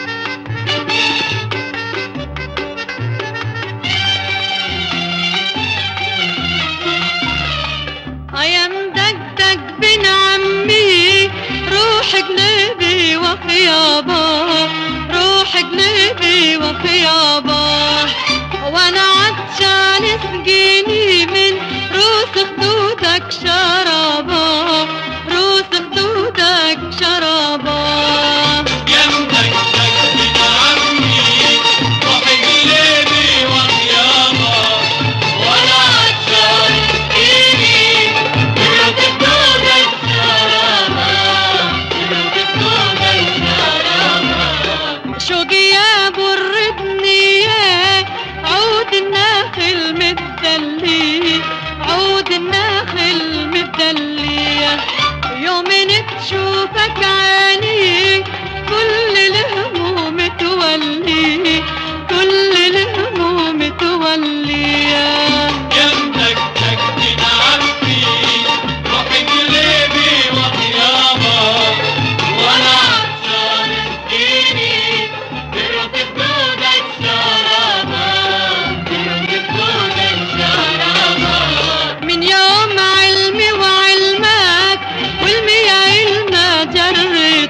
يا مدقدق بن عمي روح قلبي وخيابه روح قلبي وخيابه وانا عطشان اسقيني من روس خدودك شرابه روس خدودك شرابه يا مدقدق بن عمي روح قلبي وخيابه ولا عطشان اسقيني من خدودك شرابه من خدودك شرابه شوقي يا بردني يا عود الناخل متدلي عود الناخل متدلي يوم تشوفك عيني كل الهموم تولي كل الهموم تولي يا مدقدق بن عمي روح قلبي وخيابه ولا عطشان اسقيني من خدودك شرابه من خدودك شرابه من يوم علمي وعلمك والمي علمنا جرب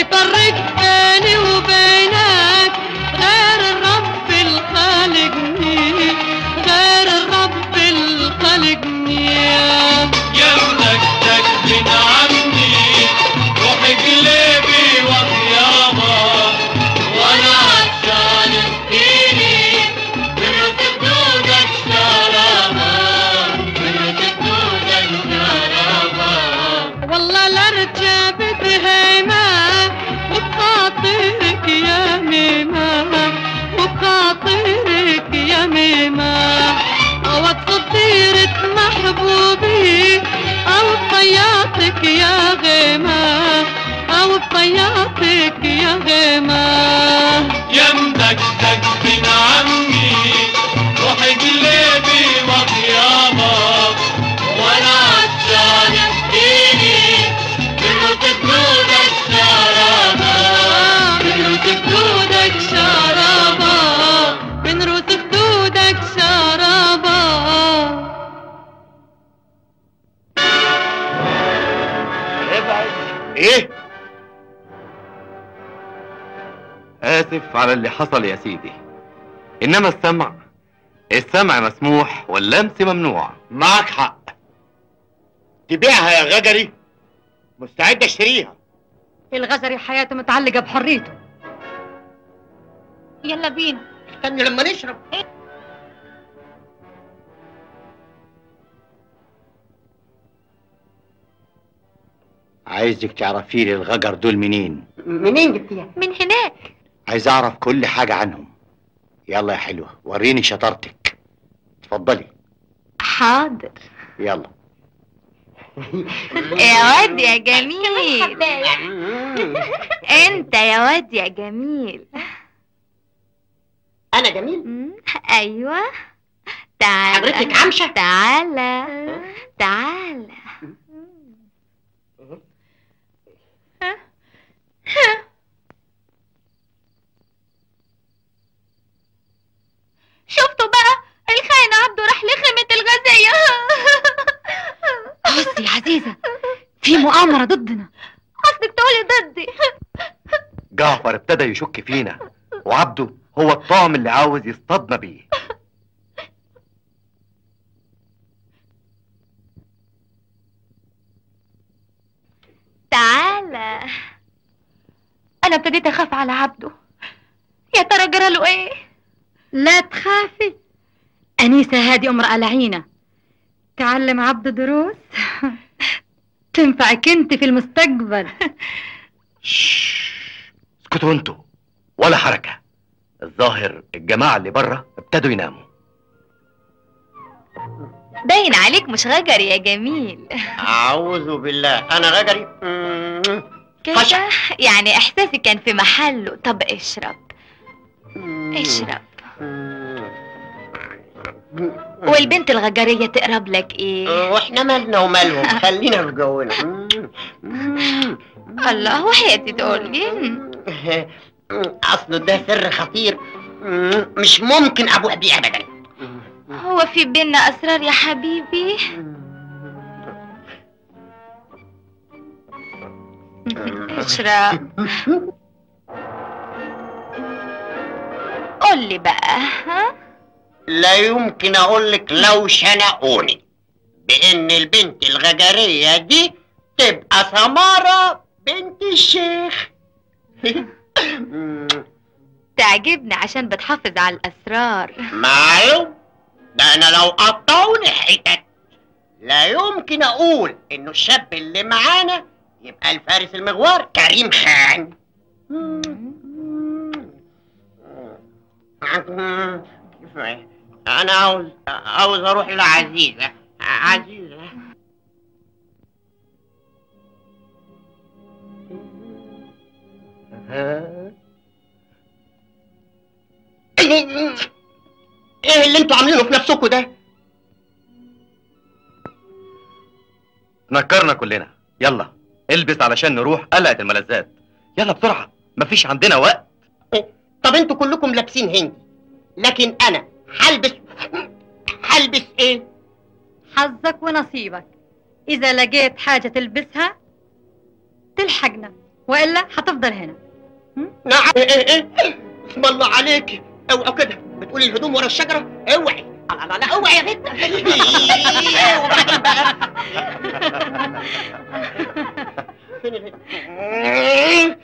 يفرق بيني وبينك غير الرب الخالقني غير الرب الخالقني جنبك تكفين عني روح قلبي وطيابة وانا عطشان اسقيني من خدودك شرابة من خدودك شرابة والله لارجع بتهيمة وبخاطرك يا ميمة وبخاطرك يا ميمة واقصد ديرة محبوبي أو بطياتك يا غيمة أو بطياتك يا غيمة جنبك تكفين عني روح قلبي وطيابة وانا عطشان اسقيني من خدودك شرابة من خدودك شرابة من روس خدودك شرابة ايه اسف على اللي حصل يا سيدي انما السمع السمع مسموح واللمس ممنوع معك حق تبيعها يا غجري مستعد اشتريها الغزري حياته متعلقة بحريته يلا بينا استني لما نشرب عايزك تعرفي لي الغجر دول منين منين جبتيها؟ من هناك عايز اعرف كل حاجة عنهم يلا يا حلوة وريني شطارتك اتفضلي حاضر يلا يا واد يا جميل انت يا واد يا جميل انا جميل مم، ايوه تعال حضرتك عمشة؟ تعالى تعالى شفتوا بقى الخاين عبده راح لخمة الغزية بصي يا عزيزة في مؤامرة ضدنا قصدك تقولي ضدي جعفر ابتدى يشك فينا وعبده هو الطعم اللي عاوز يصطادنا بيه تعالى انا ابتديت اخاف على عبده يا ترى جرى له ايه لا تخافي أنيسة هذه امرأة لعينة تعلم عبد دروس تنفعك انت في المستقبل اسكتوا انتوا ولا حركة الظاهر الجماعة اللي بره ابتدوا يناموا باين عليك مش غجر يا جميل اعوذ بالله انا غجري مم. كده يعني احساسي كان في محله طب اشرب اشرب والبنت الغجرية تقرب لك ايه واحنا مالنا ومالهم خلينا في جونا الله وحياتي تقول لي اصل ده سر خطير مم. مش ممكن ابوح بيه ابدا هو في بينا اسرار يا حبيبي اشرب قول لي بقى ها لا يمكن اقول لك لو شنقوني بان البنت الغجريه دي تبقى سماره بنت الشيخ تعجبني عشان بتحافظ على الاسرار معلوم ده انا لو قطعوني حتت لا يمكن اقول انه الشاب اللي معانا يبقى الفارس المغوار كريم خان انا عاوز عاوز اروح لعزيزه عزيزه ايه اللي انتوا عاملينه في نفسكم ده نكرنا كلنا يلا البس علشان نروح قلعة الملذات يلا بسرعة مفيش عندنا وقت طب انتوا كلكم لابسين هندي لكن انا هلبس هلبس ايه حظك ونصيبك إذا لقيت حاجة تلبسها تلحقنا والا هتفضل هنا نعم ايه ايه ايه اسم الله عليك اوعى كده بتقولي الهدوم ورا الشجره اوعي لا لا لا اوعي يا بنت وبعدين بقى فين الهدوم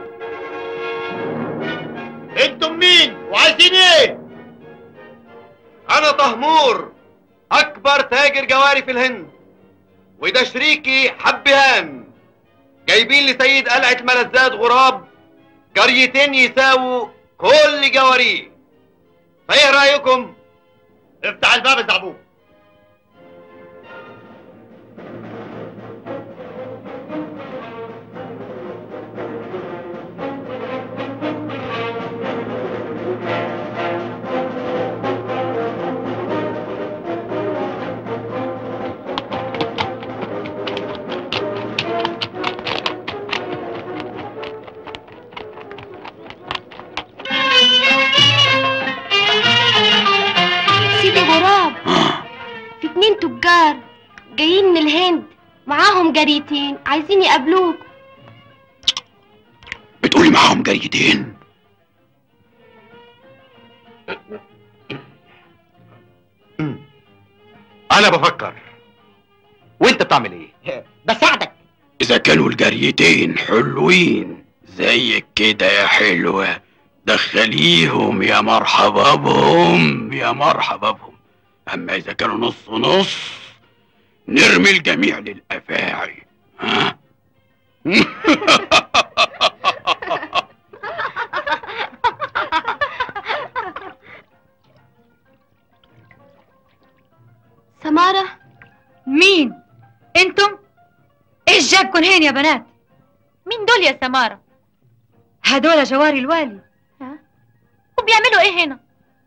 انتم مين وعايزين ايه انا طهمور اكبر تاجر جواري في الهند وده شريكي حبهان جايبين لسيد قلعة ملذات غراب قريتين يساووا كل جواريه فايه رايكم افتح الباب يا زعبوب سيدي غراب في اتنين تجار جايين من الهند معاهم جريتين عايزين يقابلوك بتقولي معاهم جريدين انا بفكر وانت بتعمل ايه بساعدك إذا كانوا الجريتين حلوين زيك كده يا حلوة دخليهم يا مرحبا بهم يا مرحبا بهم أما إذا كانوا نص نص نرمي الجميع للأفاعي ها؟ سمارة مين انتم ايش جابكم هين يا بنات مين دول يا سمارة هدول جواري الوالي ها وبيعملوا ايه هنا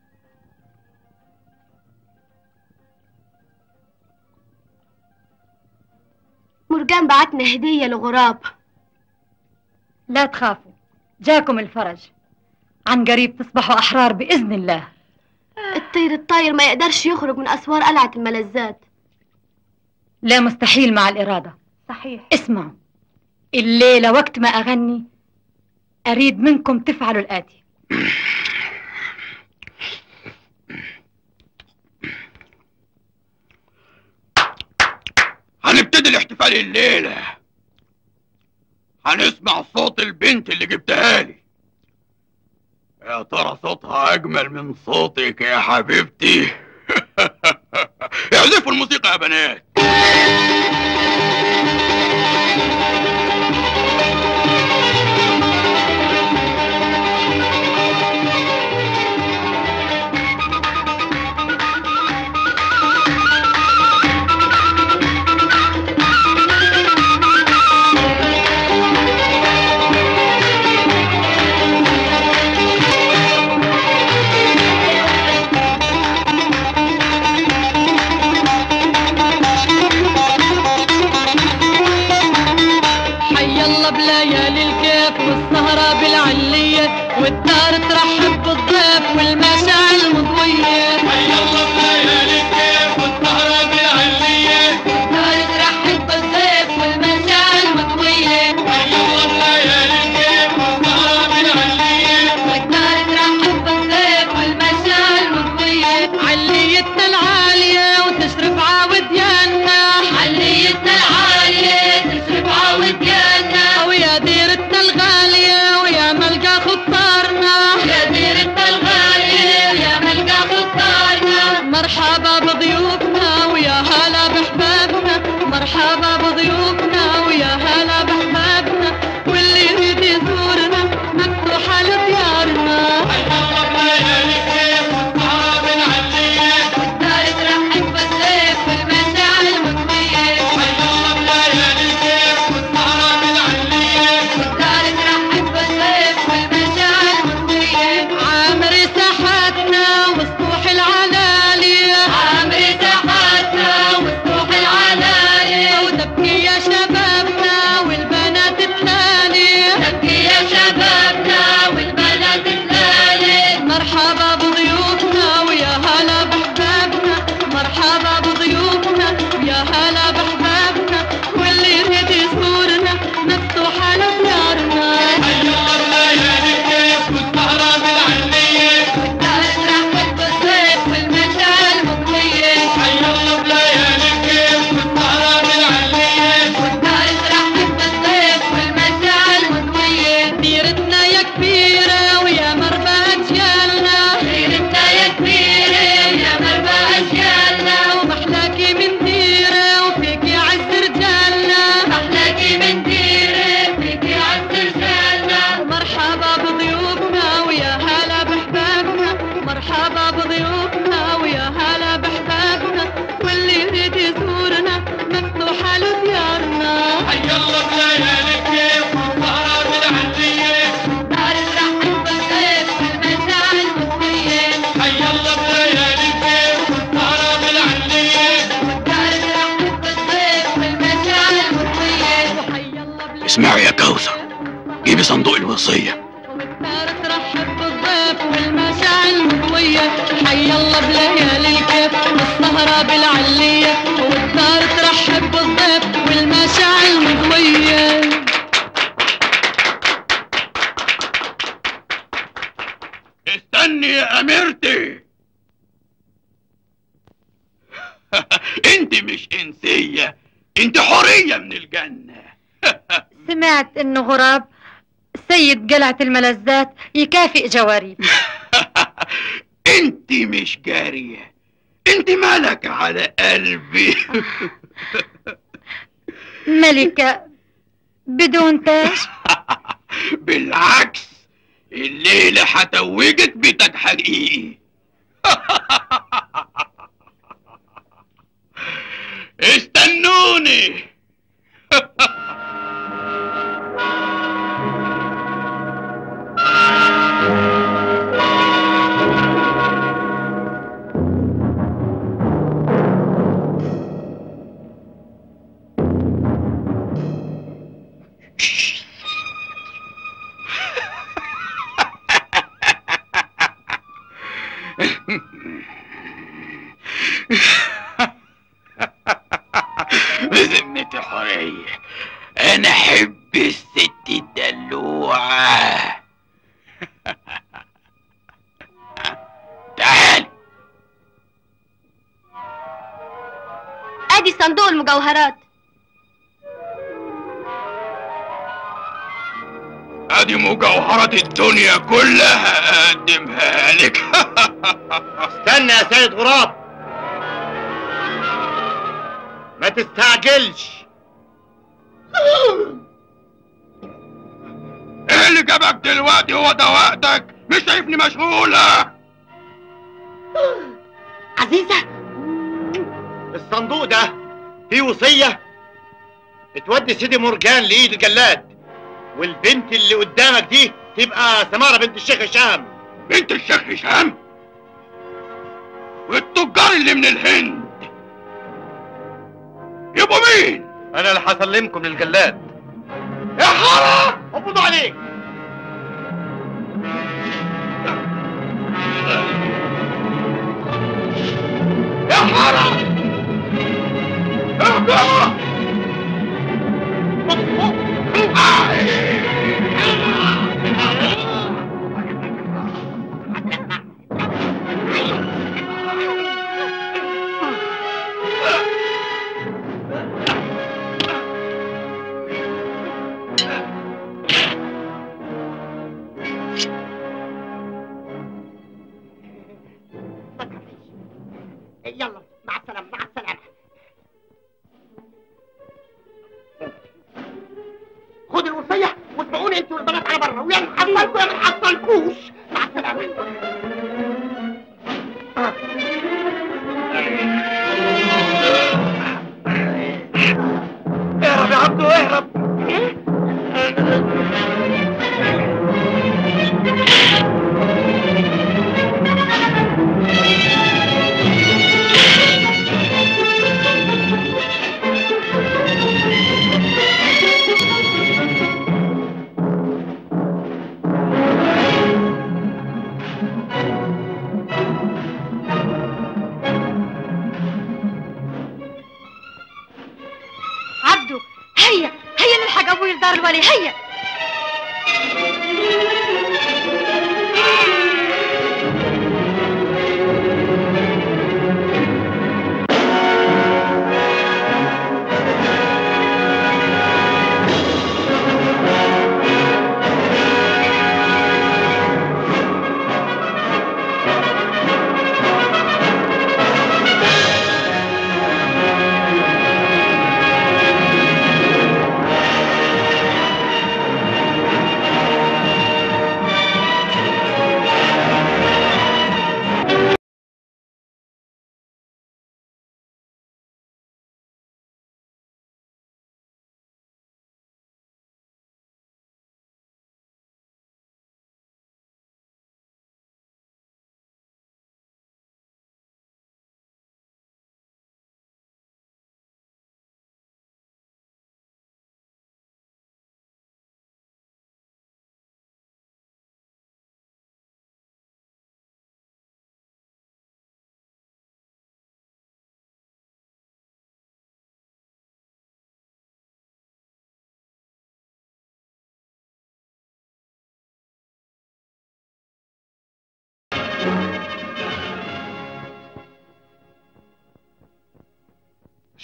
مرجان بعتنا هدية لغراب لا تخافوا جاكم الفرج عن قريب تصبحوا أحرار بإذن الله الطير الطاير ما يقدرش يخرج من أسوار قلعة الملذات لا مستحيل مع الإرادة صحيح اسمعوا الليلة وقت ما أغني أريد منكم تفعلوا الآتي هنبتدي الاحتفال الليلة هنسمع صوت البنت اللي جبتها لي يا ترى صوتها أجمل من صوتك يا حبيبتي اعزفوا الموسيقى يا بنات حي الله بليالي الكيف والسهرة بالعلية والدار ترحب بالضيف والمشاعر المضوية حي الله بليالي الكيف والسهرة بالعلية والدار ترحب بالضيف والمشاعر المضوية حي الله بليالي الكيف والسهرة بالعلية والدار ترحب بالضيف والمشاعر المضوية عليتنا العالية وتشرف عاوديانا عليتنا العالية تشرف عاوديانا ويا ديرتنا الغالية ويا ملقى خطارنا يا ديرتنا الغالية اسمعي يا كوثر جيبي صندوق الوصيه والدار ترحب بالضيف والمشاعل مضوية حي الله بليالي الكيف والسهرة بالعلية والدار ترحب بالضيف والمشاعل مضوية استني يا اميرتي انت مش انسيه انت حوريه من الجنه سمعت انه غراب سيد قلعة الملذات يكافئ جواريب انت مش جاريه انت مالك على قلبي ملكة بدون تاج بالعكس الليله هتوجك بتاج حقيقي استنوني بذمتي حرية أنا أحب الست الدلوعة تعال ادي صندوق المجوهرات ادي مجوهرات الدنيا كلها اقدمها لك استنى يا سيد غراب ما تستعجلش ايه اللي جابك دلوقتي هو ده وقتك مش شايفني مشغولة عزيزة الصندوق ده فيه وصية تودي سيدي مرجان لإيد الجلاد والبنت اللي قدامك دي تبقى سمارة بنت الشيخ هشام بنت الشيخ هشام والتجار اللي من الهند يبقوا مين انا اللي هسلمكم للجلاد يا حارة قبضوا عليك يا حارة اهدى يلا مع السلامة مع السلامة خد الوصية واتبعوني انتوا والبنات على بره ويا نحصلكوا يا ما نحصلكوش مع السلامة اهرب يا عبدو اهرب عبدو هيا هيا نلحق ابوي لدار الولي هيا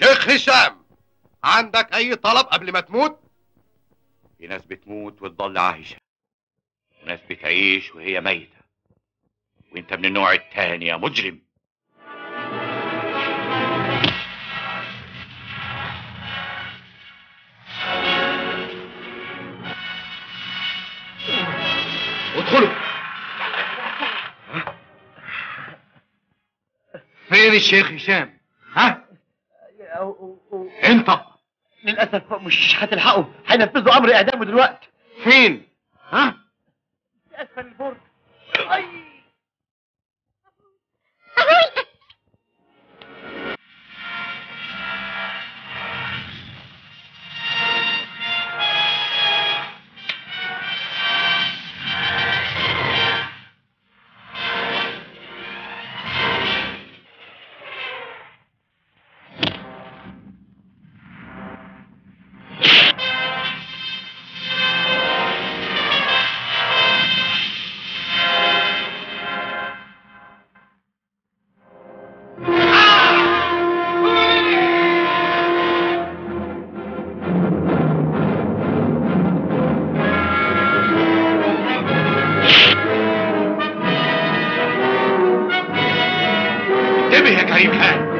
شيخ هشام عندك اي طلب قبل ما تموت في ناس بتموت وتضل عايشة وناس بتعيش وهي ميتة وانت من النوع التاني يا مجرم ادخلوا فين الشيخ هشام ها انت للاسف مش هتلحقوا هينفذوا امر اعدامه دلوقتي فين ها اسفل البرج انتبه يا كريم خان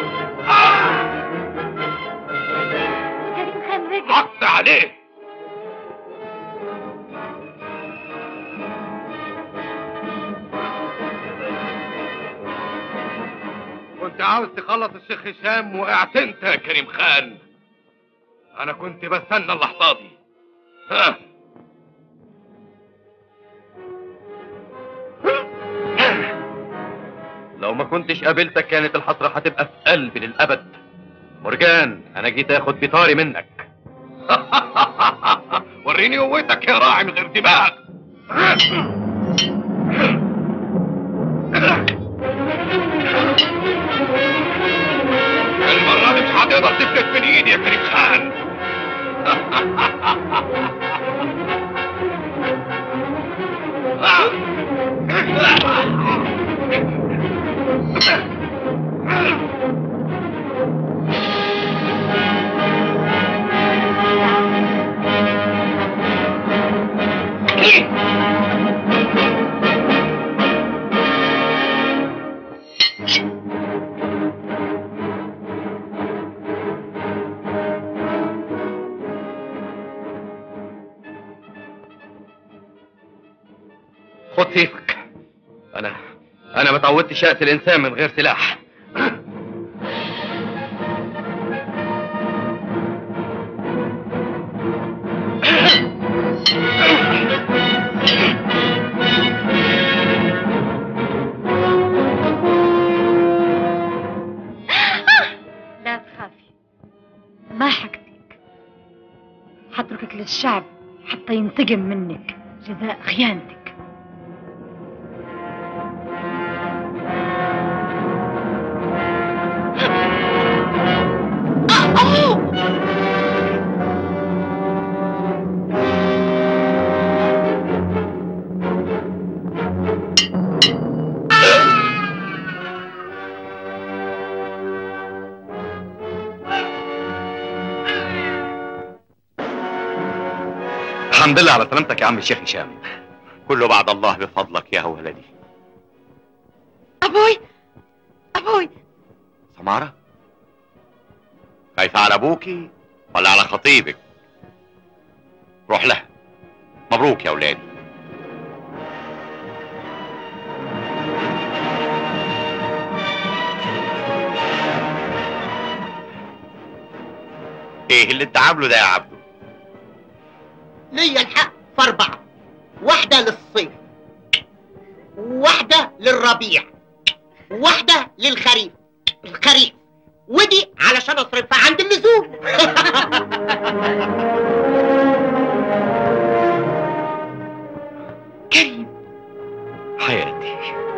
كريم خان رجع حط عليه كنت عاوز تخلص الشيخ هشام وقعت انت يا كريم خان انا كنت بستنى اللحظه دي ها لو ما كنتش قابلتك كانت الحسرة هتبقى في قلبي للأبد مرجان أنا جيت آخد بطاري منك وريني قوتك يا راعي من غير دماغ المرة دي مش هتقدر تفلت من ايدي يا كريم خان خد سيفك أنا أنا ما اتعودتش أقتل إنسان من غير سلاح لا تخافي ما حقتك حتركك للشعب حتى ينتقم منك جزاء خيانتك الحمد لله على سلامتك يا عم الشيخ هشام كله بعد الله بفضلك يا ولدي ابوي ابوي سمارة خايفة على ابوكي ولا على خطيبك روح لها مبروك يا ولادي ايه اللي انت عامله ده يا عبدو ليا الحق في أربعة واحدة للصيف واحدة للربيع واحدة للخريف الخريف ودي علشان أصرفها عند اللزوم حياتي